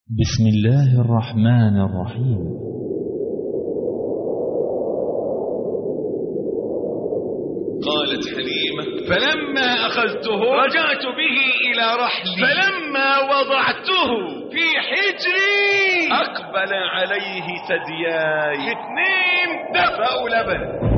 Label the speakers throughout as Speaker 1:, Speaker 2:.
Speaker 1: بسم الله الرحمن الرحيم
Speaker 2: قالت حليمة فلما أخذته رجعت به إلى رحلي فلما وضعته في حجري أقبل عليه ثدياي اثنين دفأوا لبن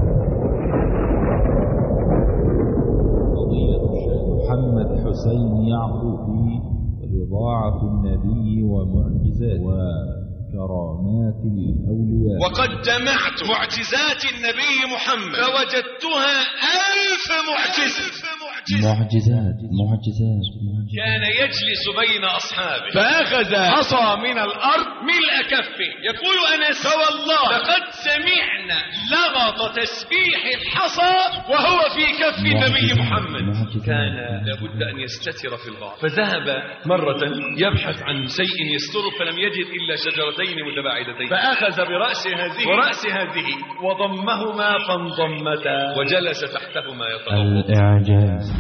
Speaker 1: فضيلة الشيخ محمد حسين يعقوبي رضاعة النبي ومعجزات وكرامات الأولياء
Speaker 2: وقد جمعت معجزات النبي محمد فوجدتها ألف معجزة
Speaker 1: معجزات معجزات معجزات
Speaker 2: كان يجلس بين أصحابه فأخذ عصا من الأرض ملء كفه يقول أنس فوالله لقد سمعنا لغط تسبيح الحصى وهو في كف النبي محمد
Speaker 1: معجزات.
Speaker 2: كان لابد أن يستتر في الغار فذهب مرة يبحث عن شيء يستره فلم يجد إلا شجرتين متباعدتين فأخذ برأس هذه ورأس هذه وضمهما فانضمتا وجلس تحتهما يتضوض
Speaker 1: الإعجاز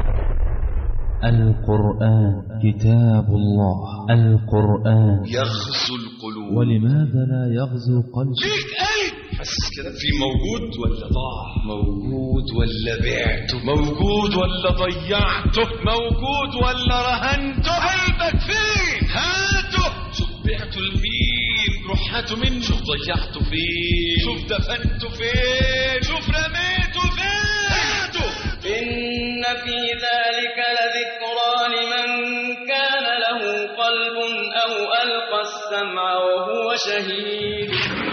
Speaker 1: القرآن كتاب الله القرآن
Speaker 2: يغزو القلوب
Speaker 1: ولماذا لا يغزو قلبي
Speaker 2: ليك قلب حاسس كده في موجود ولا ضاع موجود ولا بعته موجود ولا ضيعته موجود ولا رهنته قلبك فين هاته شوف بعته لمين روح هاته منه شوف ضيعته فين شوف دفنته فين شوف رميته فين هاته
Speaker 3: إن في ذلك لذكرى لمن كان له قلب أو ألقى السمع وهو شهيد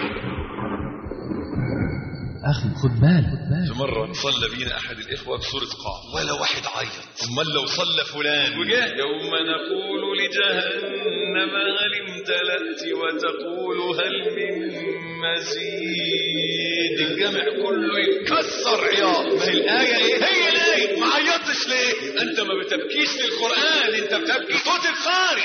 Speaker 1: أخي خد بالك
Speaker 2: في مرة صلى بينا أحد الإخوة بسورة قاف ولا واحد عيط أمال لو صلى فلان وجاء يوم نقول لجهنم هل امتلأت وتقول هل من مزيد الجامع كله يتكسر عياط ما هي الآية إيه؟ هي الآية ما عيطتش ليه؟ أنت ما بتبكيش للقرآن أنت بتبكي صوت القارئ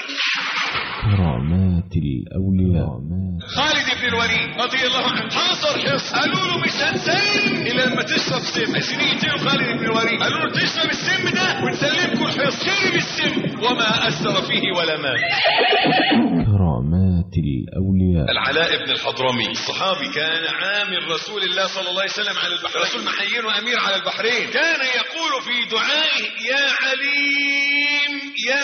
Speaker 1: كرامات الأولياء
Speaker 2: خالد بن الوليد رضي الله عنه حاصر حص قالوا له مش هنسلم الا لما تشرب سم عايزين يقتلوا خالد بن الوليد قالوا له تشرب السم ده ونسلمكم الحص شرب السم وما اثر فيه ولا مات
Speaker 1: كرامات الأولياء
Speaker 2: العلاء بن الحضرمي الصحابي كان عامل رسول الله صلى الله عليه وسلم على البحرين رسول محيين وامير على البحرين كان يقول في دعائه يا عليم يا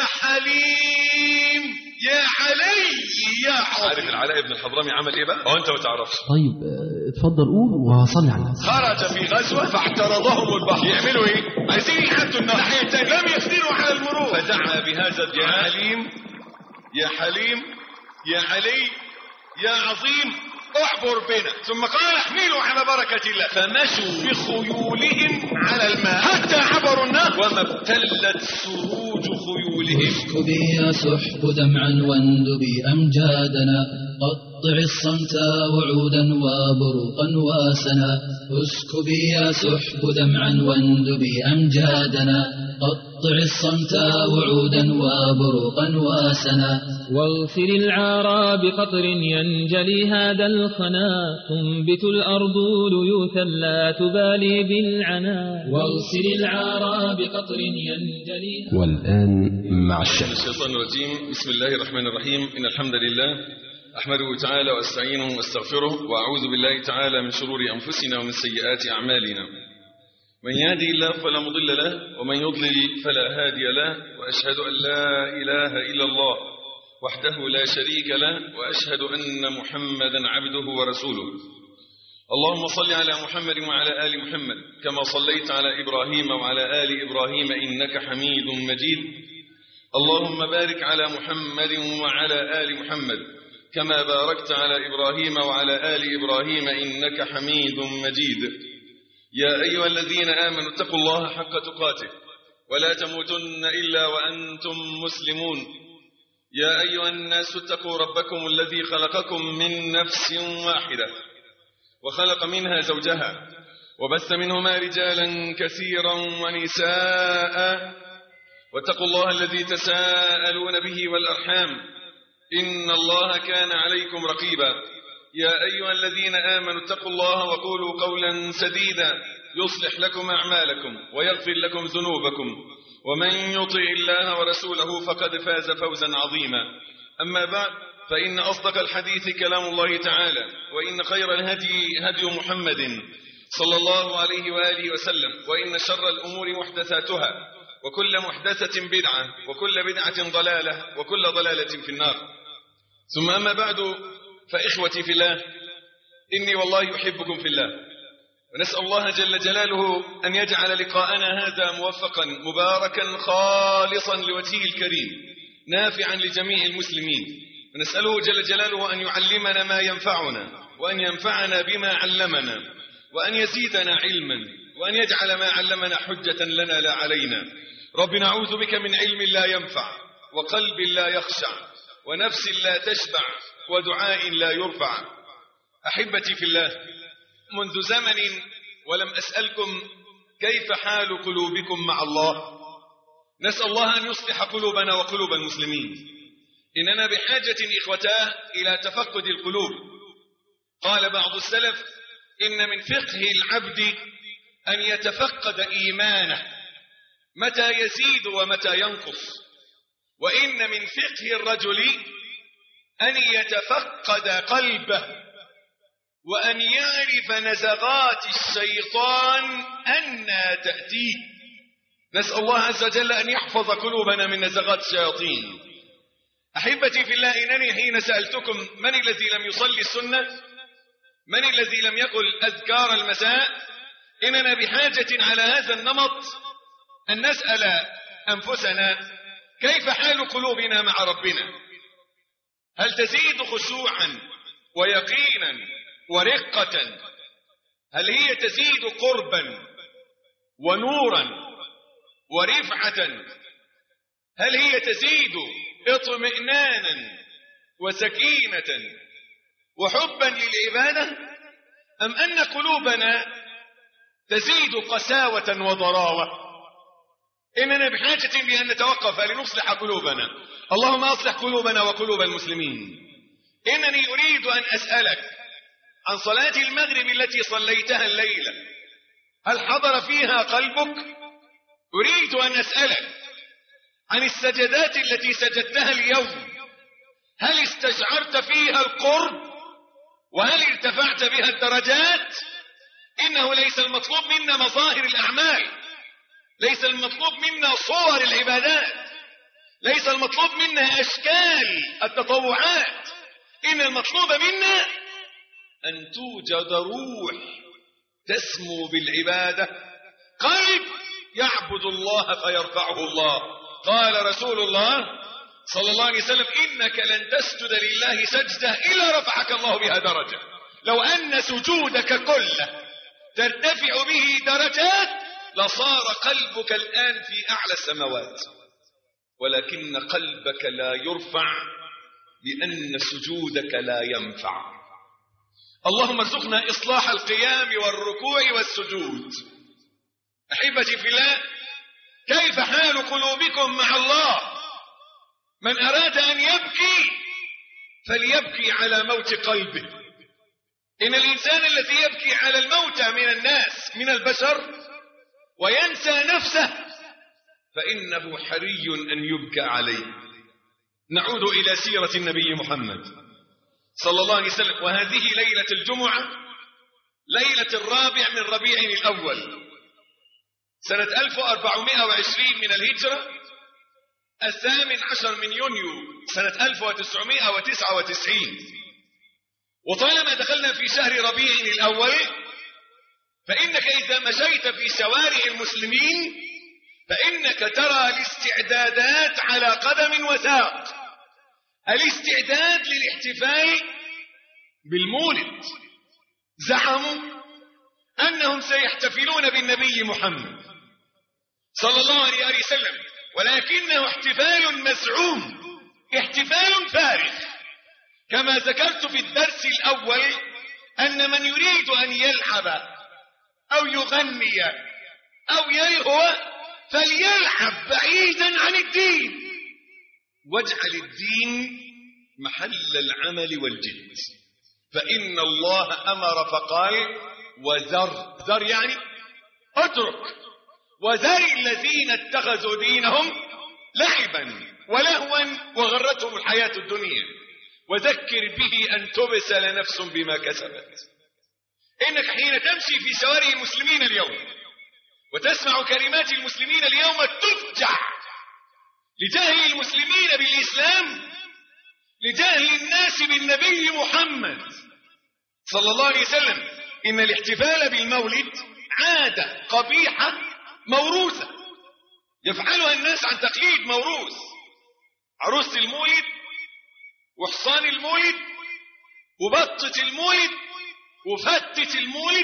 Speaker 2: حليم يا علي يا عظيم عارف العلاء بن الحضرمي عمل ايه بقى؟ هو انت ما تعرفش
Speaker 1: طيب آه، اتفضل قول وصلي على النبي
Speaker 2: خرج في غزوة فاعترضهم البحر يعملوا ايه عايزين يعدوا النهر ناحية تانية لم يقدروا على المرور فدعا بهذا الدعاء يا حليم يا حليم يا علي يا عظيم اعبر بنا ثم قال احملوا على بركة الله فمشوا بخيولهم على الماء حتى عبروا النهر وما ابتلت سروج خيولهم
Speaker 4: اسكبي يا سحب دمعا واندبي أمجادنا قطع الصمت وعودا وبروقا واسنا اسكبي يا سحب دمعا واندبي أمجادنا قطع الصمت وعودا وبروقا واسنا
Speaker 5: واغسل العارى بقطر ينجلي هذا الخنا تنبت الأرض ليوثا لا تبالي بالعنا واغسل العارى بقطر ينجلي
Speaker 6: والآن مع الشيخ
Speaker 2: الشيطان الرجيم بسم الله الرحمن الرحيم إن الحمد لله أحمده تعالى وأستعينه واستغفره وأعوذ بالله تعالى من شرور أنفسنا ومن سيئات أعمالنا من يهدي الله فلا مضل له ومن يضلل فلا هادي له وأشهد أن لا إله إلا الله وحده لا شريك له وأشهد أن محمدا عبده ورسوله اللهم صل على محمد وعلى آل محمد كما صليت على إبراهيم وعلى آل إبراهيم إنك حميد مجيد اللهم بارك على محمد وعلى آل محمد كما باركت على إبراهيم وعلى آل إبراهيم إنك حميد مجيد يا أيها الذين آمنوا اتقوا الله حق تقاته ولا تموتن إلا وأنتم مسلمون يا أيها الناس اتقوا ربكم الذي خلقكم من نفس واحدة وخلق منها زوجها وبث منهما رجالا كثيرا ونساء واتقوا الله الذي تساءلون به والأرحام إن الله كان عليكم رقيبا يا أيها الذين آمنوا اتقوا الله وقولوا قولا سديدا يصلح لكم أعمالكم ويغفر لكم ذنوبكم ومن يطع الله ورسوله فقد فاز فوزا عظيما أما بعد فإن أصدق الحديث كلام الله تعالى وإن خير الهدي هدي محمد صلى الله عليه وآله وسلم وإن شر الأمور محدثاتها وكل محدثة بدعة وكل بدعة ضلالة وكل ضلالة في النار ثم أما بعد فإخوتي في الله إني والله أحبكم في الله ونسأل الله جل جلاله أن يجعل لقاءنا هذا موفقا مباركا خالصا لوجهه الكريم نافعا لجميع المسلمين ونسأله جل جلاله أن يعلمنا ما ينفعنا وأن ينفعنا بما علمنا وأن يزيدنا علما وأن يجعل ما علمنا حجة لنا لا علينا رب نعوذ بك من علم لا ينفع وقلب لا يخشع ونفس لا تشبع ودعاء لا يرفع أحبتي في الله منذ زمن ولم أسألكم كيف حال قلوبكم مع الله نسأل الله أن يصلح قلوبنا وقلوب المسلمين إننا بحاجة إخوتاه إلى تفقد القلوب قال بعض السلف إن من فقه العبد أن يتفقد إيمانه متى يزيد ومتى ينقص وإن من فقه الرجل أن يتفقد قلبه وأن يعرف نزغات الشيطان أنى تأتيه نسأل الله عز وجل أن يحفظ قلوبنا من نزغات الشياطين أحبتي في الله إنني حين سألتكم من الذي لم يصلي السنة من الذي لم يقل أذكار المساء إننا بحاجة على هذا النمط أن نسأل أنفسنا كيف حال قلوبنا مع ربنا هل تزيد خشوعا ويقينا ورقة هل هي تزيد قربا ونورا ورفعة هل هي تزيد اطمئنانا وسكينة وحبا للعبادة أم أن قلوبنا تزيد قساوة وضراوة إننا بحاجة بأن نتوقف لنصلح قلوبنا اللهم أصلح قلوبنا وقلوب المسلمين إنني أريد أن أسألك عن صلاة المغرب التي صليتها الليلة هل حضر فيها قلبك أريد أن أسألك عن السجدات التي سجدتها اليوم هل استشعرت فيها القرب وهل ارتفعت بها الدرجات إنه ليس المطلوب منا مظاهر الأعمال ليس المطلوب منا صور العبادات ليس المطلوب منا أشكال التطوعات إن المطلوب منا أن توجد روح تسمو بالعبادة قلب يعبد الله فيرفعه الله قال رسول الله صلى الله عليه وسلم إنك لن تسجد لله سجدة إلا رفعك الله بها درجة لو أن سجودك كله ترتفع به درجات لصار قلبك الآن في أعلى السماوات ولكن قلبك لا يرفع لأن سجودك لا ينفع اللهم ارزقنا إصلاح القيام والركوع والسجود أحبتي في الله كيف حال قلوبكم مع الله من أراد أن يبكي فليبكي على موت قلبه إن الإنسان الذي يبكي على الموت من الناس من البشر وينسى نفسه فإنه حري أن يبكى عليه نعود إلى سيرة النبي محمد صلى الله عليه وسلم وهذه ليلة الجمعة ليلة الرابع من ربيع الأول سنة 1420 من الهجرة الثامن عشر من يونيو سنة 1999 وطالما دخلنا في شهر ربيع الأول فإنك إذا مشيت في شوارع المسلمين فإنك ترى الاستعدادات على قدم وساق الاستعداد للاحتفال بالمولد زعموا أنهم سيحتفلون بالنبي محمد صلى الله عليه وسلم ولكنه احتفال مزعوم احتفال فارغ كما ذكرت في الدرس الأول أن من يريد أن يلعب أو يغني أو يلهو فليلعب بعيدا عن الدين واجعل الدين محل العمل والجد فإن الله أمر فقال وذر ذر يعني اترك وذر الذين اتخذوا دينهم لعبا ولهوا وغرتهم الحياة الدنيا وذكر به أن تبسل نفس بما كسبت إنك حين تمشي في شوارع المسلمين اليوم وتسمع كلمات المسلمين اليوم تفجع لجهل المسلمين بالإسلام لجهل الناس بالنبي محمد صلى الله عليه وسلم إن الاحتفال بالمولد عادة قبيحة موروثة يفعلها الناس عن تقليد موروث عروسة المولد وحصان المولد وبطة المولد وفتة المولد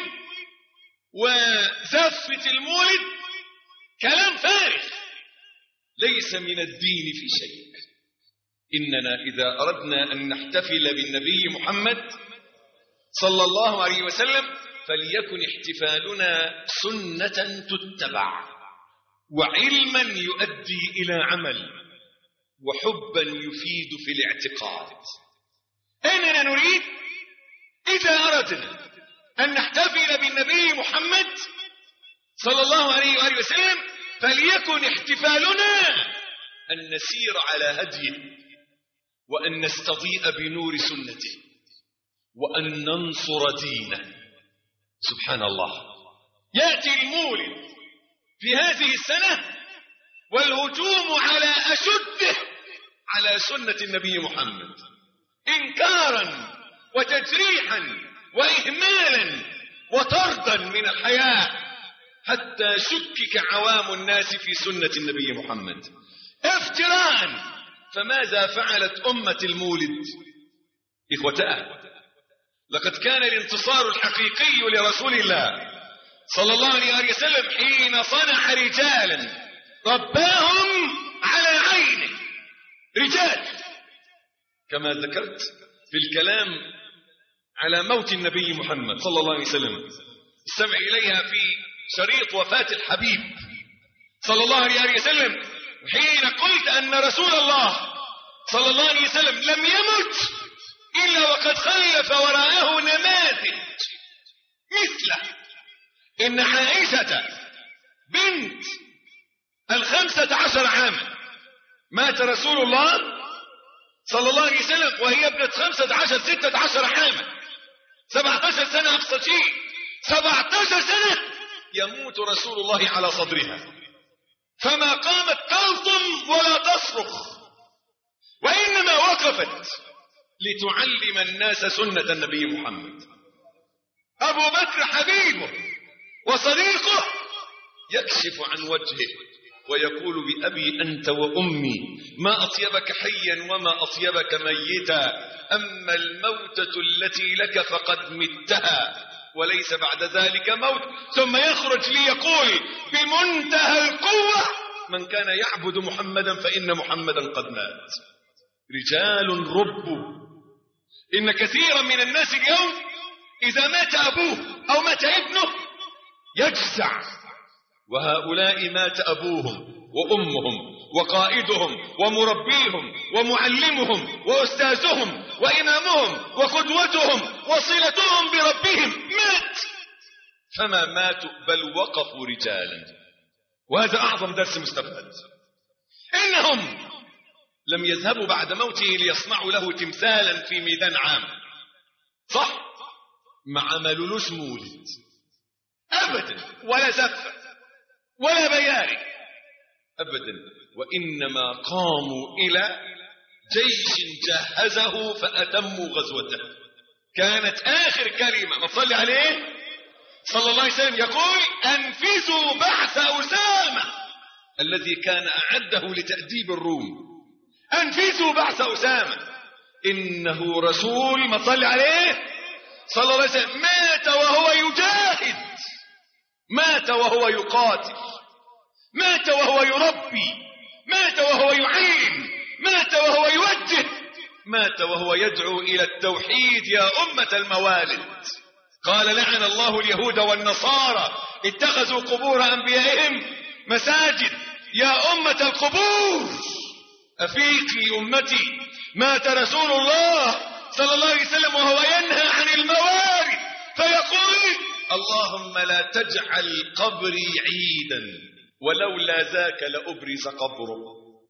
Speaker 2: وزفة المولد كلام فارغ ليس من الدين في شيء إننا إذا أردنا أن نحتفل بالنبي محمد صلى الله عليه وسلم فليكن احتفالنا سنة تتبع وعلما يؤدي إلى عمل وحبا يفيد في الاعتقاد إننا نريد إذا أردنا أن نحتفل بالنبي محمد صلى الله عليه وآله وسلم فليكن احتفالنا أن نسير على هديه وأن نستضيء بنور سنته وأن ننصر دينه سبحان الله يأتي المولد في هذه السنة والهجوم على أشده على سنة النبي محمد إنكارا وتجريحا وإهمالا وطردا من الحياة حتى شكك عوام الناس في سنة النبي محمد افتراء فماذا فعلت أمة المولد إخوتاه لقد كان الانتصار الحقيقي لرسول الله صلى الله عليه وسلم حين صنع رجالا رباهم على عينه رجال كما ذكرت في الكلام على موت النبي محمد صلى الله عليه وسلم استمع إليها في شريط وفاة الحبيب صلى الله عليه وسلم حين قلت أن رسول الله صلى الله عليه وسلم لم يمت إلا وقد خلف وراءه نماذج مثله إن عائشة بنت الخمسة عشر عاما مات رسول الله صلى الله عليه وسلم وهي ابنة خمسة عشر ستة عشر عاما سبعة عشر سنة أقصى شيء سبعة عشر سنة يموت رسول الله على صدرها فما قامت تلطم ولا تصرخ وإنما وقفت لتعلم الناس سنة النبي محمد أبو بكر حبيبه وصديقه يكشف عن وجهه ويقول بأبي أنت وأمي ما أطيبك حيا وما أطيبك ميتا أما الموتة التي لك فقد متها وليس بعد ذلك موت ثم يخرج ليقول بمنتهى القوة من كان يعبد محمدا فإن محمدا قد مات رجال ربوا إن كثيرا من الناس اليوم إذا مات أبوه أو مات ابنه يجزع وهؤلاء مات أبوهم وأمهم وقائدهم ومربيهم ومعلمهم وأستاذهم وإمامهم وقدوتهم وصلتهم بربهم مات فما ماتوا بل وقفوا رجالا وهذا أعظم درس مستفاد إنهم لم يذهبوا بعد موته ليصنعوا له تمثالا في ميدان عام صح ما عملولوش مولد أبدا ولا زفة ولا بياري أبدا وإنما قاموا إلى جيش جهزه فأتموا غزوته كانت آخر كلمة ما تصلي عليه صلى الله عليه وسلم يقول أنفذوا بعث أسامة الذي كان أعده لتأديب الروم أنفذوا بعث أسامة إنه رسول ما صلي عليه صلى الله عليه وسلم مات وهو يجاهد مات وهو يقاتل مات وهو يربي مات وهو يعين مات وهو يوجه مات وهو يدعو إلى التوحيد يا أمة الموالد قال لعن الله اليهود والنصارى اتخذوا قبور أنبيائهم مساجد يا أمة القبور أفيقي أمتي مات رسول الله صلى الله عليه وسلم وهو ينهى عن الموارد فيقول اللهم لا تجعل قبري عيدا ولولا ذاك لأبرز قبره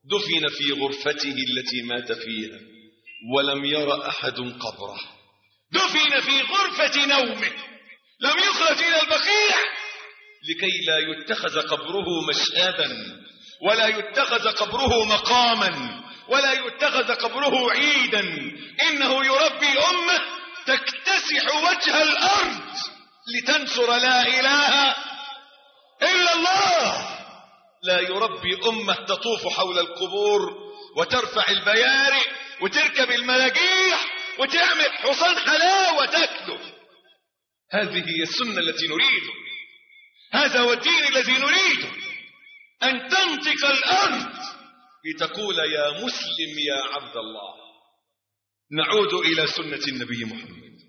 Speaker 2: دفن في غرفته التي مات فيها ولم ير أحد قبره دفن في غرفة نومه لم يخرج إلى البقيع لكي لا يتخذ قبره مشآبا ولا يتخذ قبره مقاما ولا يتخذ قبره عيدا إنه يربي أمة تكتسح وجه الأرض لتنشر لا إله إلا الله لا يربي أمة تطوف حول القبور وترفع البيارق وتركب الملاجيح وتعمل حصان حلاوة تاكله هذه هي السنة التي نريده هذا هو الدين الذي نريده أن تنطق الأرض لتقول يا مسلم يا عبد الله نعود إلى سنة النبي محمد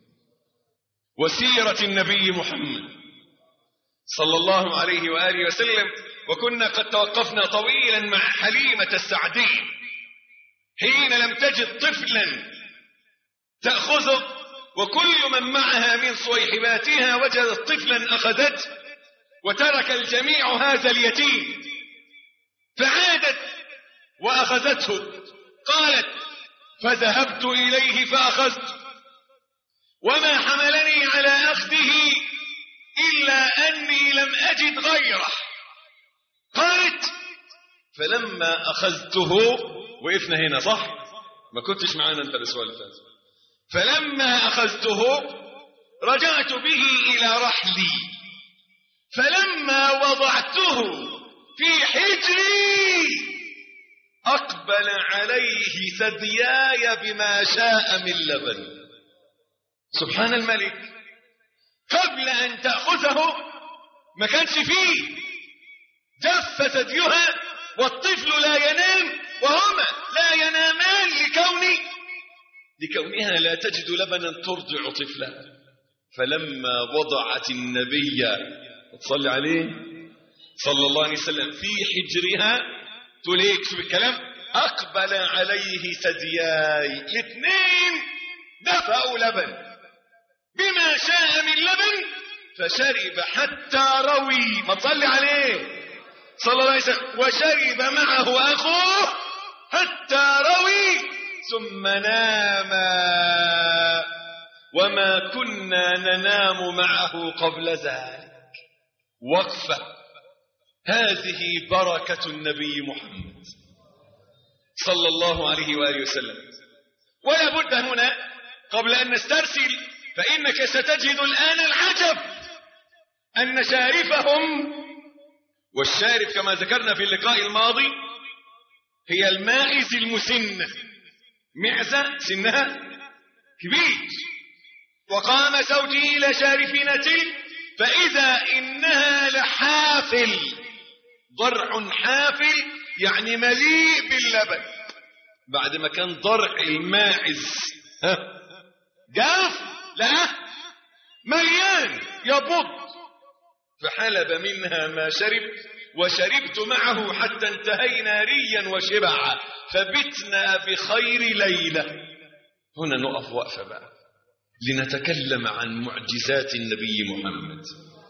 Speaker 2: وسيرة النبي محمد صلى الله عليه وآله وسلم وكنا قد توقفنا طويلا مع حليمة السعدية حين لم تجد طفلا تأخذه وكل من معها من صويحباتها وجدت طفلا أخذته وترك الجميع هذا اليتيم فعادت وأخذته قالت فذهبت إليه فأخذته وما حملني على أخذه إلا أني لم أجد غيره قالت فلما أخذته وقفنا هنا صح ما كنتش معانا أنت الأسبوع اللي فات فلما أخذته رجعت به إلى رحلي فلما وضعته في حجري أقبل عليه ثدياي بما شاء من لبن سبحان الملك قبل أن تأخذه ما كانش فيه جف ثديها والطفل لا ينام وهما لا ينامان لكون لكونها لا تجد لبنا ترضع طفلها فلما وضعت النبي تصلي عليه صلى الله عليه وسلم في حجرها تليك شوف الكلام أقبل عليه ثدياي الاثنين دفعوا لبن بما شاء من لبن فشرب حتى روي ما تصلي عليه صلى الله عليه وسلم وشرب معه أخوه حتى روي ثم نام وما كنا ننام معه قبل ذلك وقفة هذه بركة النبي محمد صلى الله عليه وآله وسلم ولا بد هنا قبل أن نسترسل فإنك ستجد الآن العجب أن شارفهم والشارف كما ذكرنا في اللقاء الماضي هي الماعز المسنة معزة سنها كبير وقام زوجي إلى شارفنة فإذا إنها لحافل ضرع حافل يعني مليء باللبن بعد ما كان ضرع الماعز ها جاف لا مليان يبض فحلب منها ما شرب وشربت معه حتى انتهينا ريا وشبعا فبتنا بخير ليلة هنا نقف وقفة بقى لنتكلم عن معجزات النبي محمد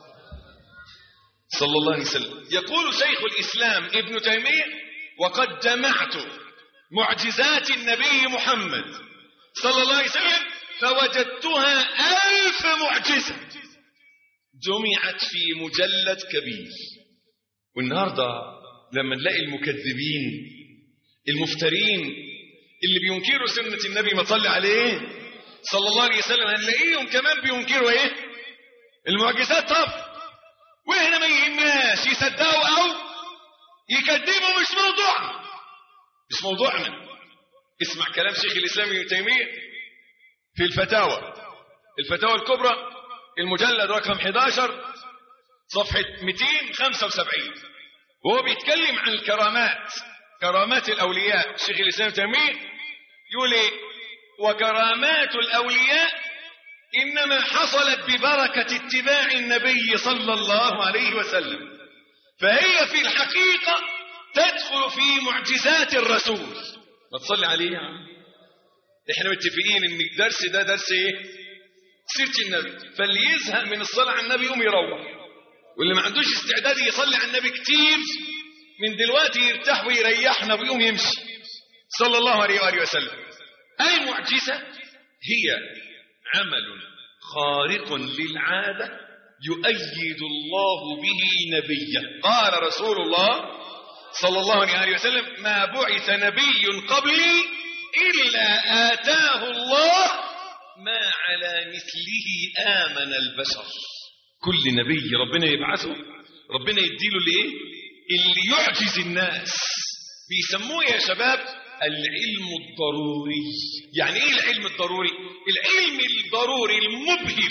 Speaker 2: صلى الله عليه وسلم يقول شيخ الإسلام ابن تيمية وقد جمعت معجزات النبي محمد صلى الله عليه وسلم فوجدتها ألف معجزة جمعت في مجلد كبير والنهاردة لما نلاقي المكذبين المفترين اللي بينكروا سنة النبي ما صلى عليه صلى الله عليه وسلم هنلاقيهم كمان بينكروا ايه المعجزات طب واحنا ما يهمناش يصدقوا او يكذبوا مش موضوعنا مش موضوعنا اسمع كلام شيخ الاسلام ابن تيميه في الفتاوى الفتاوى الكبرى المجلد رقم 11 صفحة 275 وهو بيتكلم عن الكرامات كرامات الأولياء شيخ الإسلام تيمية يقول إيه وكرامات الأولياء إنما حصلت ببركة اتباع النبي صلى الله عليه وسلم فهي في الحقيقة تدخل في معجزات الرسول ما تصلي عليه يا عم احنا متفقين ان الدرس ده درس ايه سيرة النبي فاللي يزهق من الصلاة على النبي يقوم يروح واللي ما عندوش استعداد يصلي على النبي كتير من دلوقتي يرتاح ويريحنا ويقوم يمشي صلى الله عليه وآله وسلم المعجزة هي عمل خارق للعادة يؤيد الله به نبيه قال رسول الله صلى الله عليه وآله وسلم ما بعث نبي قبلي إلا آتاه الله ما على مثله آمن البشر كل نبي ربنا يبعثه ربنا يديله لإيه اللي يعجز الناس بيسموه يا شباب العلم الضروري يعني ايه العلم الضروري العلم الضروري المبهر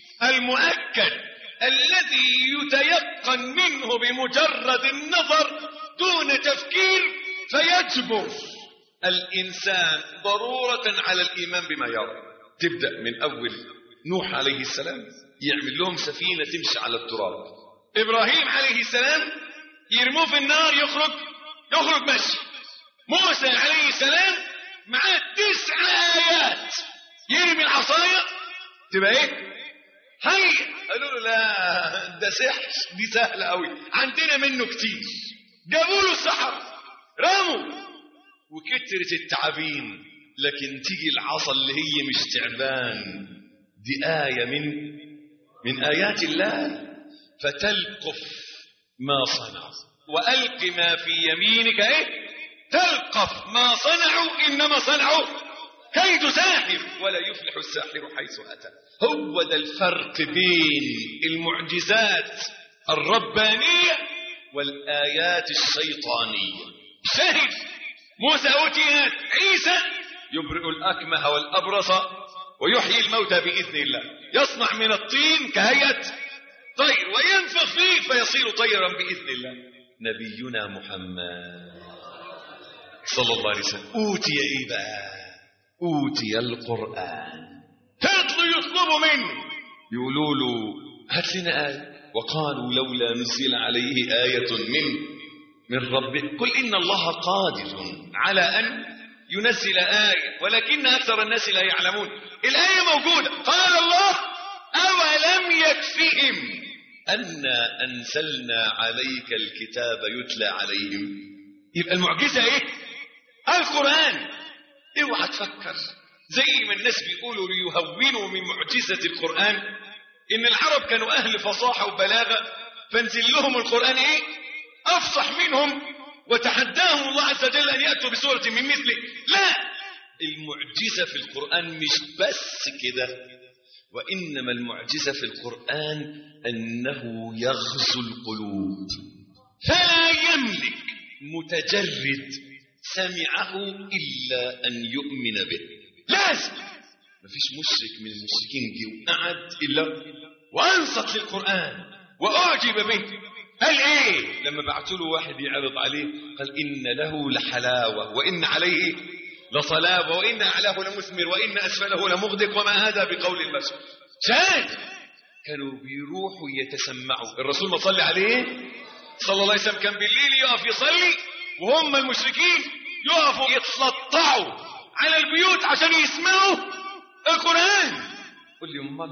Speaker 2: المؤكد الذي يتيقن منه بمجرد النظر دون تفكير فيجبر الإنسان ضرورة على الإيمان بما يرى تبدأ من أول نوح عليه السلام يعمل لهم سفينة تمشي على التراب إبراهيم عليه السلام يرموه في النار يخرج يخرج مشي موسى عليه السلام معاه تسع آيات يرمي العصاية تبقى ايه هيا قالوا له لا ده سحر دي سهلة قوي عندنا منه كتير جابوا له السحر رموا وكترت التعابين لكن تيجي العصا اللي هي مش تعبان دي آية من من آيات الله فتلقف ما صنعوا وألق ما في يمينك إيه تلقف ما صنعوا إنما صنعوا كيد ساحر ولا يفلح الساحر حيث أتى هو ده الفرق بين المعجزات الربانية والآيات الشيطانية شاهد موسى أوتي عيسى يبرئ الأكمه والأبرص ويحيي الموتى بإذن الله يصنع من الطين كهيئة طير وينفخ فيه فيصير طيرا بإذن الله نبينا محمد صلى الله عليه وسلم أوتي إيه بقى أوتي القرآن فضلوا يطلبوا منه يقولوا له هات لنا آية وقالوا لولا نزل عليه آية من من ربه قل إن الله قادر على أن ينزل آية ولكن أكثر الناس لا يعلمون الآية موجودة قال الله أولم يكفهم أنا أنزلنا عليك الكتاب يتلى عليهم يبقى المعجزة إيه القرآن اوعى تفكر زي ما الناس بيقولوا ليهونوا من معجزة القرآن إن العرب كانوا أهل فصاحة وبلاغة فانزل لهم القرآن إيه أفصح منهم وتحداهم الله عز وجل أن يأتوا بسورة من مثله لا المعجزة في القرآن مش بس كده وإنما المعجزة في القرآن أنه يغزو القلوب فلا يملك متجرد سمعه إلا أن يؤمن به لازم مفيش مشرك من المشركين جه وقعد إلا وأنصت للقرآن وأعجب به قال إيه لما بعتوا له واحد يعرض عليه قال إن له لحلاوة وإن عليه لصلابة وإن أعلاه لمثمر وإن أسفله لمغدق وما هذا بقول البشر شاهد كانوا بيروحوا يتسمعوا الرسول ما صلي عليه صلى الله عليه وسلم كان بالليل يقف يصلي وهم المشركين يقفوا يتسطعوا على البيوت عشان يسمعوا القرآن قل لي امال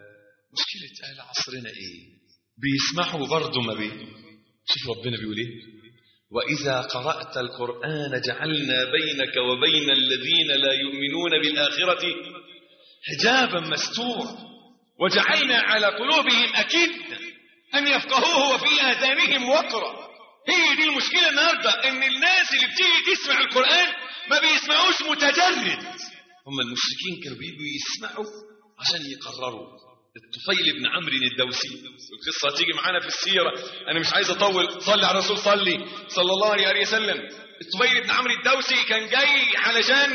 Speaker 2: مشكلة أهل عصرنا إيه بيسمعوا برضه ما بيه شوف ربنا بيقول إيه وإذا قرأت القرآن جعلنا بينك وبين الذين لا يؤمنون بالآخرة حجابا مستورا وجعلنا على قلوبهم أكدة أن يفقهوه وفي آذانهم وقرا هي دي المشكلة النهاردة إن الناس اللي بتيجي تسمع القرآن ما بيسمعوش متجرد هم المشركين كانوا بيجوا يسمعوا عشان يقرروا الطفيل بن عمرو الدوسي القصة هتيجي معانا في السيرة أنا مش عايز أطول صلي على الرسول صلي صلى الله عليه وسلم الطفيل بن عمرو الدوسي كان جاي علشان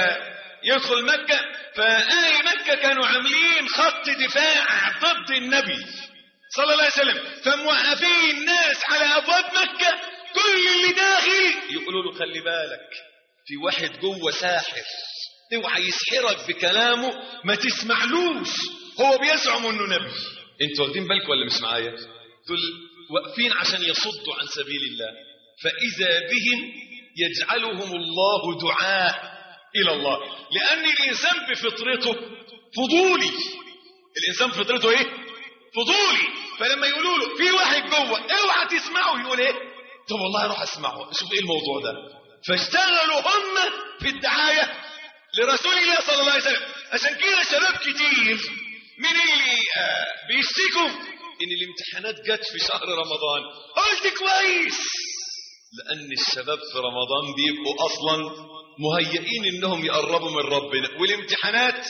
Speaker 2: يدخل مكة فأهل مكة كانوا عاملين خط دفاع ضد النبي صلى الله عليه وسلم فموقفين الناس على أبواب مكة كل اللي داخل يقولوا له خلي بالك في واحد جوه ساحر اوعى يسحرك بكلامه ما تسمعلوش هو بيزعم انه نبي انتوا واخدين بالكم ولا مش معايا دول واقفين عشان يصدوا عن سبيل الله فاذا بهم يجعلهم الله دعاء الى الله لان الانسان بفطرته فضولي الانسان بفطرته ايه فضولي فلما يقولوا له في واحد جوه اوعى تسمعه يقول ايه طب والله اروح اسمعه اشوف ايه الموضوع ده فاشتغلوا هم في الدعايه لرسول الله صلى الله عليه وسلم عشان كده شباب كتير من اللي آه بيشتكوا ان الامتحانات جت في شهر رمضان قلت كويس لان الشباب في رمضان بيبقوا اصلا مهيئين انهم يقربوا من ربنا والامتحانات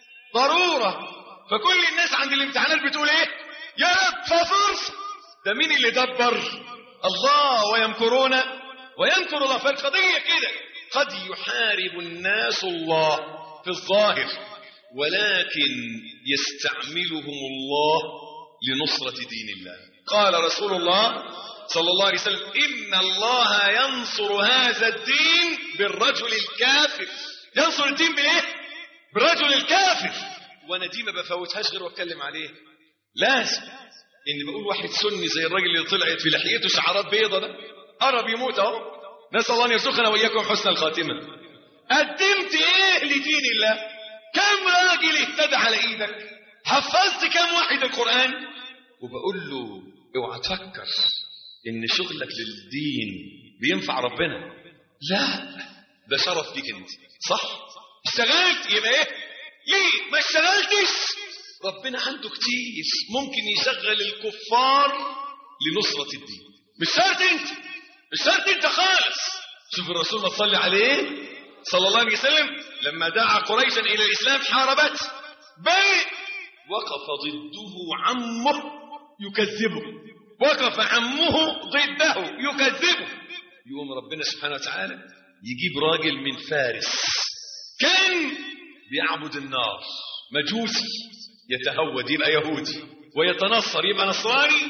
Speaker 2: ضروره فكل الناس عند الامتحانات بتقول ايه يا رب ففرصه ده مين اللي دبر الله ويمكرون ويمكر الله فالقضيه كده قد يحارب الناس الله في الظاهر ولكن يستعملهم الله لنصرة دين الله قال رسول الله صلى الله عليه وسلم إن الله ينصر هذا الدين بالرجل الكافر ينصر الدين بإيه؟ بالرجل الكافر وأنا دي ما بفوتهاش غير واتكلم عليه لازم إن بقول واحد سني زي الراجل اللي طلعت في لحيته شعرات بيضة ده قرب يموت أهو نسأل الله أن يرزقنا وإياكم حسن الخاتمة قدمت إيه لدين الله كم راجل اهتدى على إيدك حفظت كم واحد القرآن وبقول له اوعى تفكر ان شغلك للدين بينفع ربنا لا ده شرف ليك انت صح اشتغلت يبقى ايه ليه ما اشتغلتش ربنا عنده كتير ممكن يشغل الكفار لنصرة الدين مش شرط انت مش شرط انت خالص شوف الرسول ما تصلي عليه صلى الله عليه وسلم لما دعا قريشا الى الاسلام حاربته بل وقف ضده عمه يكذبه وقف عمه ضده يكذبه يقوم ربنا سبحانه وتعالى يجيب راجل من فارس كان بيعبد النار مجوسي يتهود يبقى يهودي ويتنصر يبقى نصراني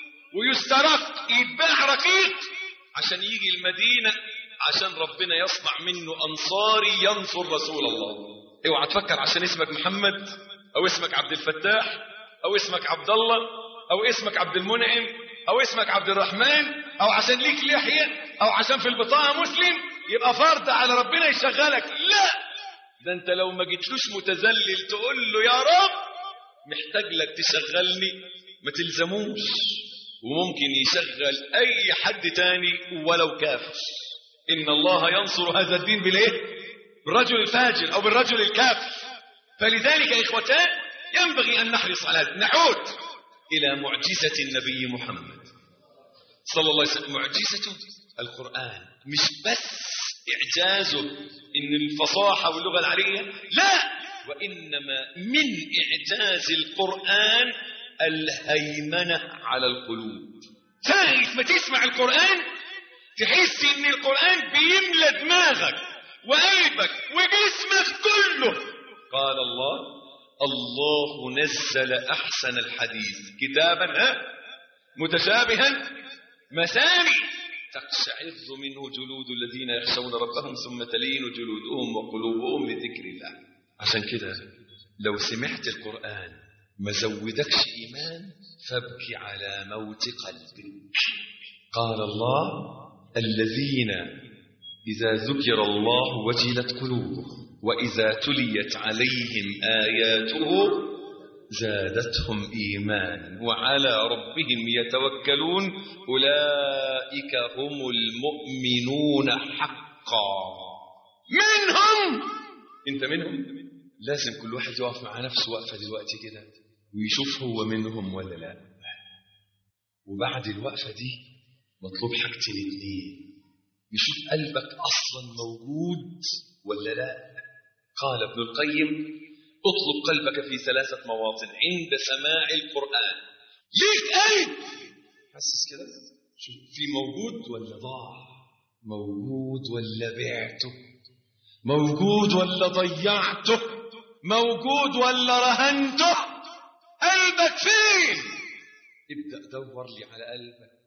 Speaker 2: ويسترق يتباع رقيق عشان يجي المدينة عشان ربنا يصنع منه أنصاري ينصر رسول الله اوعى تفكر عشان اسمك محمد أو اسمك عبد الفتاح أو اسمك عبد الله أو اسمك عبد المنعم أو اسمك عبد الرحمن أو عشان ليك لحية أو عشان في البطاقة مسلم يبقى فرض على ربنا يشغلك لا ده أنت لو ما جيتلوش متذلل تقول له يا رب محتاج لك تشغلني ما تلزموش وممكن يشغل أي حد تاني ولو كافر إن الله ينصر هذا الدين بالإيه؟ بالرجل الفاجر أو بالرجل الكافر فلذلك يا إخوتان ينبغي أن نحرص على هذا نعود إلى معجزة النبي محمد صلى الله عليه وسلم معجزته القرآن مش بس إعجازه إن الفصاحة واللغة العربية لا وإنما من إعجاز القرآن الهيمنة على القلوب ساعة ما تسمع القرآن تحس إن القرآن بيملى دماغك وقلبك وجسمك كله قال الله الله نزل أحسن الحديث كتابا ها متشابها مثاني تقشعر منه جلود الذين يخشون ربهم ثم تلين جلودهم وقلوبهم لذكر الله عشان كده لو سمعت القرآن ما زودكش إيمان فابكي على موت قلبك قال الله الذين إذا ذكر الله وجلت قلوبهم وإذا تليت عليهم آياته زادتهم إيمانا وعلى ربهم يتوكلون أولئك هم المؤمنون حقا منهم أنت منهم لازم كل واحد يقف مع نفسه وقفة دلوقتي كده ويشوف هو منهم ولا لا وبعد الوقفة دي مطلوب حاجتين اتنين يشوف قلبك أصلا موجود ولا لا قال ابن القيم اطلب قلبك في ثلاثة مواطن عند سماع القرآن ليك قلب حسس كده شوف في موجود ولا ضاع موجود ولا بعته موجود ولا ضيعته موجود ولا رهنته قلبك فين ابدأ دور لي على قلبك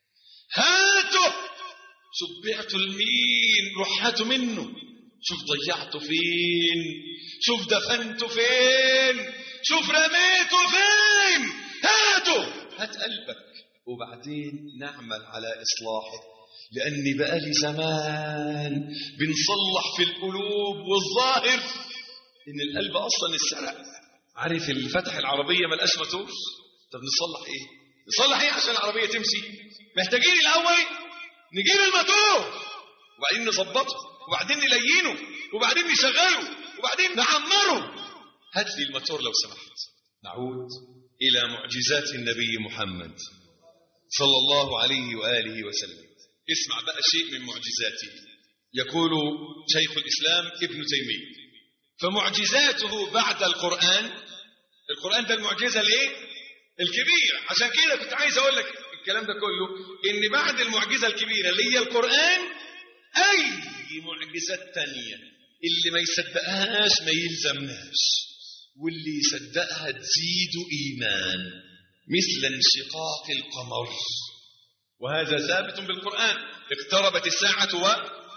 Speaker 2: هاته شوف بعته لمين روح هاته منه شوف ضيعته فين شوف دفنته فين شوف رميته فين هاته هات قلبك وبعدين نعمل على إصلاحه لأني بقالي زمان بنصلح في القلوب والظاهر إن القلب أصلا السرق عارف الفتح العربية ملقاش ماتوش طب نصلح إيه؟ نصلح إيه عشان العربية تمشي؟ محتاجين الأول نجيب الموتور وبعدين نظبطه وبعدين نلينه وبعدين نشغله وبعدين نعمره هات لي الموتور لو سمحت نعود إلى معجزات النبي محمد صلى الله عليه وآله وسلم اسمع بقى شيء من معجزاته يقول شيخ الإسلام ابن تيمية فمعجزاته بعد القرآن القرآن ده المعجزة ليه الكبيرة عشان كده كنت عايز أقول لك الكلام ده كله إن بعد المعجزة الكبيرة اللي هي القرآن أي معجزات تانية اللي ما يصدقهاش ما يلزمناش واللي يصدقها تزيد إيمان مثل انشقاق القمر وهذا ثابت بالقرآن اقتربت الساعة و...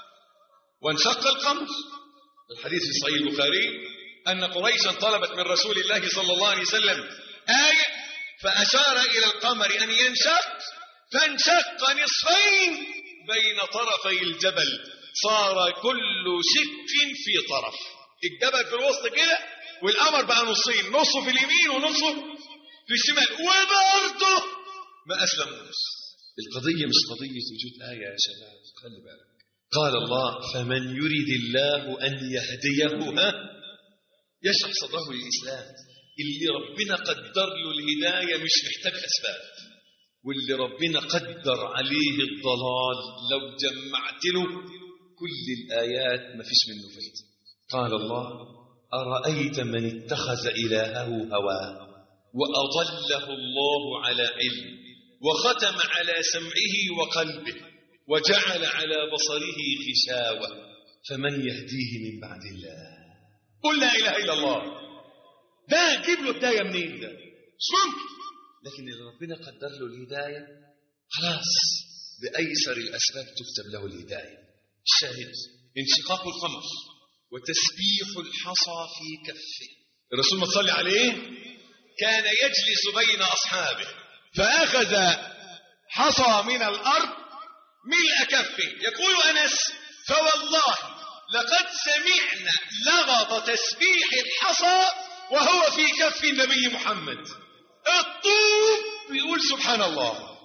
Speaker 2: وانشق القمر الحديث في صحيح البخاري أن قريشا طلبت من رسول الله صلى الله عليه وسلم آية فأشار إلى القمر أن ينشق فانشق نصفين بين طرفي الجبل صار كل شق في طرف الجبل في الوسط كده والقمر بقى نصين نصه في اليمين ونصه في الشمال وبرضه ما أسلموش القضية مش قضية وجود آية يا شباب خلي بالك قال الله فمن يريد الله أن يهديه ها يشرح صدره للإسلام اللي ربنا قدر له الهداية مش محتاج أسباب واللي ربنا قدر عليه الضلال لو جمعت له كل الآيات ما فيش منه فايدة قال الله أرأيت من اتخذ إلهه هواه وأضله الله على علم وختم على سمعه وقلبه وجعل على بصره غشاوة فمن يهديه من بعد الله قل لا إله إلا الله ده جيب له الهداية منين ده مش ممكن لكن اللي ربنا قدر له الهداية خلاص بأيسر الأسباب تكتب له الهداية الشاهد انشقاق القمر وتسبيح الحصى في كفه الرسول ما تصلي عليه كان يجلس بين أصحابه فأخذ حصى من الأرض ملء كفه يقول أنس فوالله لقد سمعنا لغط تسبيح الحصى وهو في كف النبي محمد الطوب بيقول سبحان الله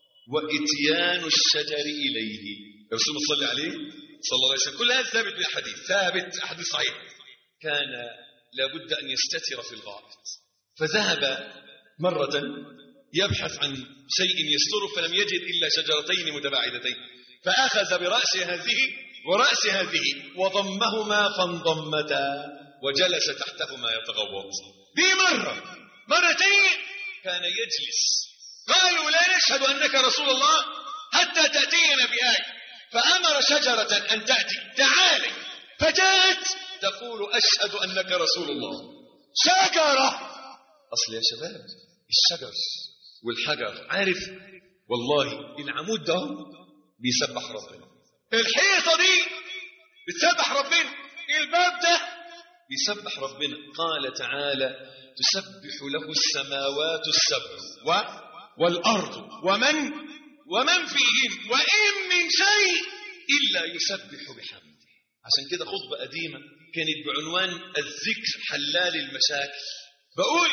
Speaker 2: وإتيان الشجر إليه الرسول صلى عليه صلى الله عليه وسلم كل هذا ثابت بالحديث ثابت أحاديث صحيح كان لابد أن يستتر في الغائط فذهب مرة يبحث عن شيء يستره فلم يجد إلا شجرتين متباعدتين فأخذ برأس هذه ورأس هذه وضمهما فانضمتا وجلس تحتهما يتغوط دي مرة مرتين كان يجلس قالوا لا نشهد أنك رسول الله حتى تأتينا بآية فأمر شجرة أن تأتي تعالي فجاءت تقول أشهد أنك رسول الله شجرة أصل يا شباب الشجر والحجر عارف والله العمود ده بيسبح ربنا الحيطة دي بتسبح ربنا الباب ده بيسبح ربنا قال تعالى تسبح له السماوات السبع و والأرض ومن ومن فيهن وإن من شيء إلا يسبح بحمده عشان كده خطبة قديمة كانت بعنوان الذكر حلال المشاكل بقول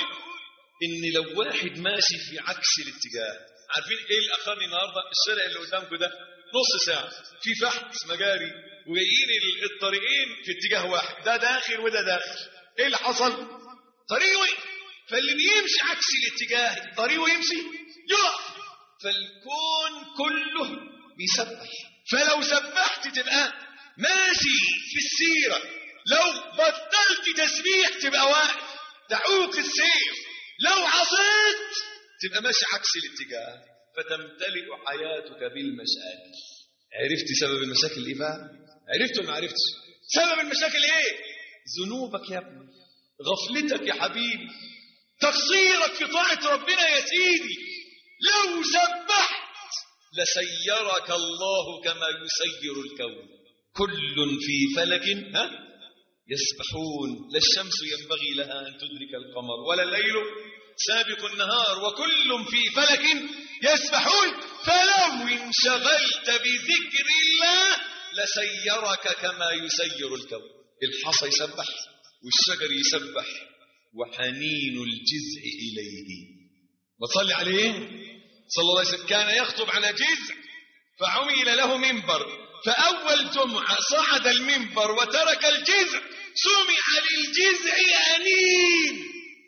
Speaker 2: إن لو واحد ماشي في عكس الاتجاه عارفين إيه اللي أخرني النهاردة الشارع اللي قدامكم ده نص ساعة في فحت مجاري وجايين الطريقين في اتجاه واحد ده داخل وده داخل ايه اللي حصل طريق وقف فاللي بيمشي عكس الاتجاه طريقه يمشي يقف فالكون كله بيسبح فلو سبحت تبقى ماشي في السيرة لو بطلت تسبيح تبقى واقف تعوق السير لو عصيت تبقى ماشي عكس الاتجاه فتمتلئ حياتك بالمشاكل عرفت سبب المشاكل ايه بقى عرفت ولا ما عرفتش سبب المشاكل ايه ذنوبك يا ابني غفلتك يا حبيبي تقصيرك في طاعة ربنا يا سيدي لو سبحت لسيرك الله كما يسير الكون كل في فلك ها يسبحون لا الشمس ينبغي لها أن تدرك القمر ولا الليل سابق النهار وكل في فلك يسبحون فلو انشغلت بذكر الله لسيرك كما يسير الكون الحصى يسبح والشجر يسبح وحنين الجزع إليه وصلي عليه صلى الله عليه وسلم كان يخطب على جزع فعمل له منبر فأول جمعة صعد المنبر وترك الجذع سمع للجذع أنين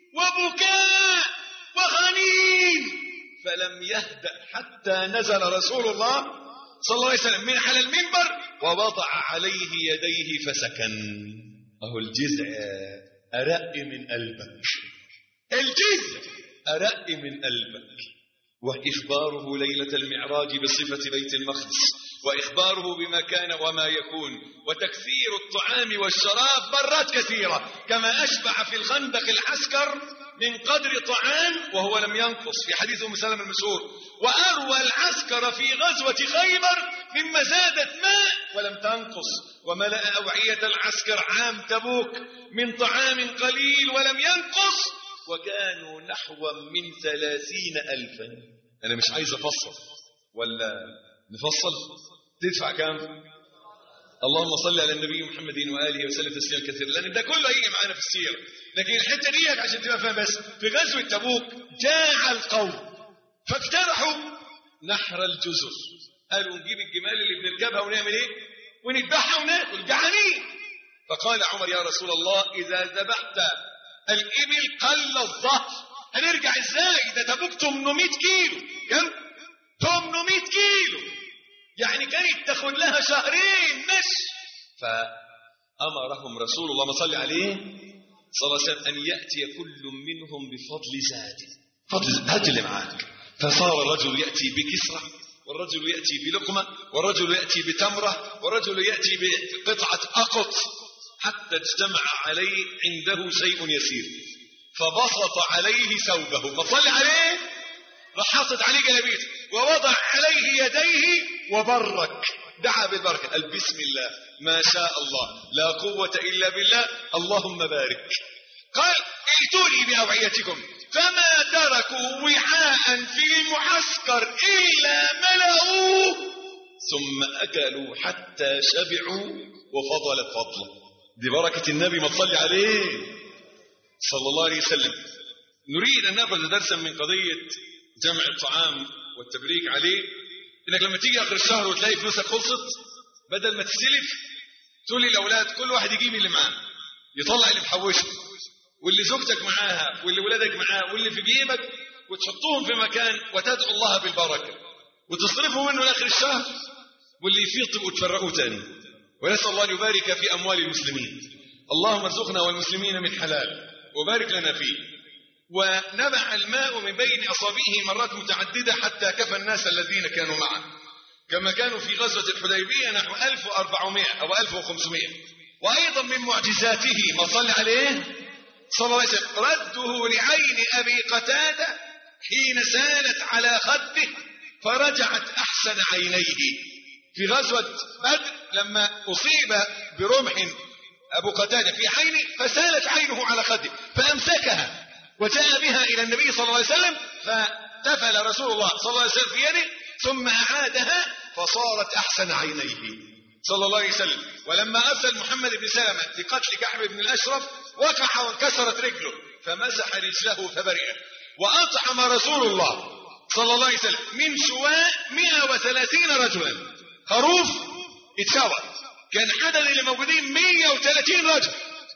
Speaker 2: وبكاء وغنين فلم يهدأ حتى نزل رسول الله صلى الله عليه وسلم من على المنبر ووضع عليه يديه فسكن أهو الجذع أرق من قلبك الجذع أرق من قلبك وإخباره ليلة المعراج بصفة بيت المقدس وإخباره بما كان وما يكون وتكثير الطعام والشراب مرات كثيرة كما أشبع في الخندق العسكر من قدر طعام وهو لم ينقص في حديث أم سلمة المشهور وأروى العسكر في غزوة خيبر مما زادت ماء ولم تنقص وملأ أوعية العسكر عام تبوك من طعام قليل ولم ينقص وكانوا نحو من ثلاثين ألفا أنا مش عايز أفصل ولا نفصل تدفع كام اللهم صل على النبي محمد وآله وسلم تسليما كثيرا لأن ده كله هيجي معانا في السيرة لكن الحتة دي عشان تبقى فاهم بس في غزوة تبوك جاع القوم فاقترحوا نحر الجزر قالوا نجيب الجمال اللي بنركبها ونعمل ايه ونذبحها وناكل جعانين فقال عمر يا رسول الله إذا ذبحت الإبل قل الظهر هنرجع ازاي ده تبوك 800 كيلو كم 800 كيلو يعني كانت تاخد لها شهرين مشي فأمرهم رسول الله ما صلي عليه صلى الله عليه وسلم أن يأتي كل منهم بفضل زاد فضل هات اللي معاك فصار الرجل يأتي بكسرة والرجل يأتي بلقمة والرجل يأتي بتمرة والرجل يأتي بقطعة أقط حتى اجتمع عليه عنده شيء يسير فبسط عليه ثوبه ما صلي عليه راح حاطط عليه جلابيته ووضع عليه يديه وبرك دعا بالبركة قال بسم الله ما شاء الله لا قوة إلا بالله اللهم بارك قال ائتوني بأوعيتكم فما تركوا وعاء في المعسكر إلا ملأوه ثم أكلوا حتى شبعوا وفضلت فضله دي بركة النبي ما تصلي عليه صلى الله عليه وسلم نريد أن نأخذ درسا من قضية جمع الطعام والتبريك عليه انك لما تيجي اخر الشهر وتلاقي فلوسك خلصت بدل ما تستلف تقول للاولاد كل واحد يجيب اللي معاه يطلع اللي محوشه واللي زوجتك معاها واللي ولادك معاه واللي في جيبك وتحطوهم في مكان وتدعو الله بالبركه وتصرفوا منه لاخر الشهر واللي يفيض تبقوا تفرقوا تاني ونسال الله ان يبارك في اموال المسلمين اللهم ارزقنا والمسلمين من حلال وبارك لنا فيه ونبع الماء من بين أصابعه مرات متعددة حتى كفى الناس الذين كانوا معه كما كانوا في غزوة الحديبية نحو 1400 أو 1500 وأيضا من معجزاته ما صلى عليه صلى الله عليه وسلم رده لعين أبي قتادة حين سالت على خده فرجعت أحسن عينيه في غزوة بدر لما أصيب برمح أبو قتادة في عينه فسالت عينه على خده فأمسكها وجاء بها إلى النبي صلى الله عليه وسلم فتفل رسول الله صلى الله عليه وسلم في يده ثم أعادها فصارت أحسن عينيه صلى الله عليه وسلم ولما أرسل محمد بن سلمة لقتل كعب بن الأشرف وقع وانكسرت رجله فمسح رجله فبرئ وأطعم رسول الله صلى الله عليه وسلم من شواء 130 رجلا خروف اتشوى كان عدد اللي موجودين 130 رجل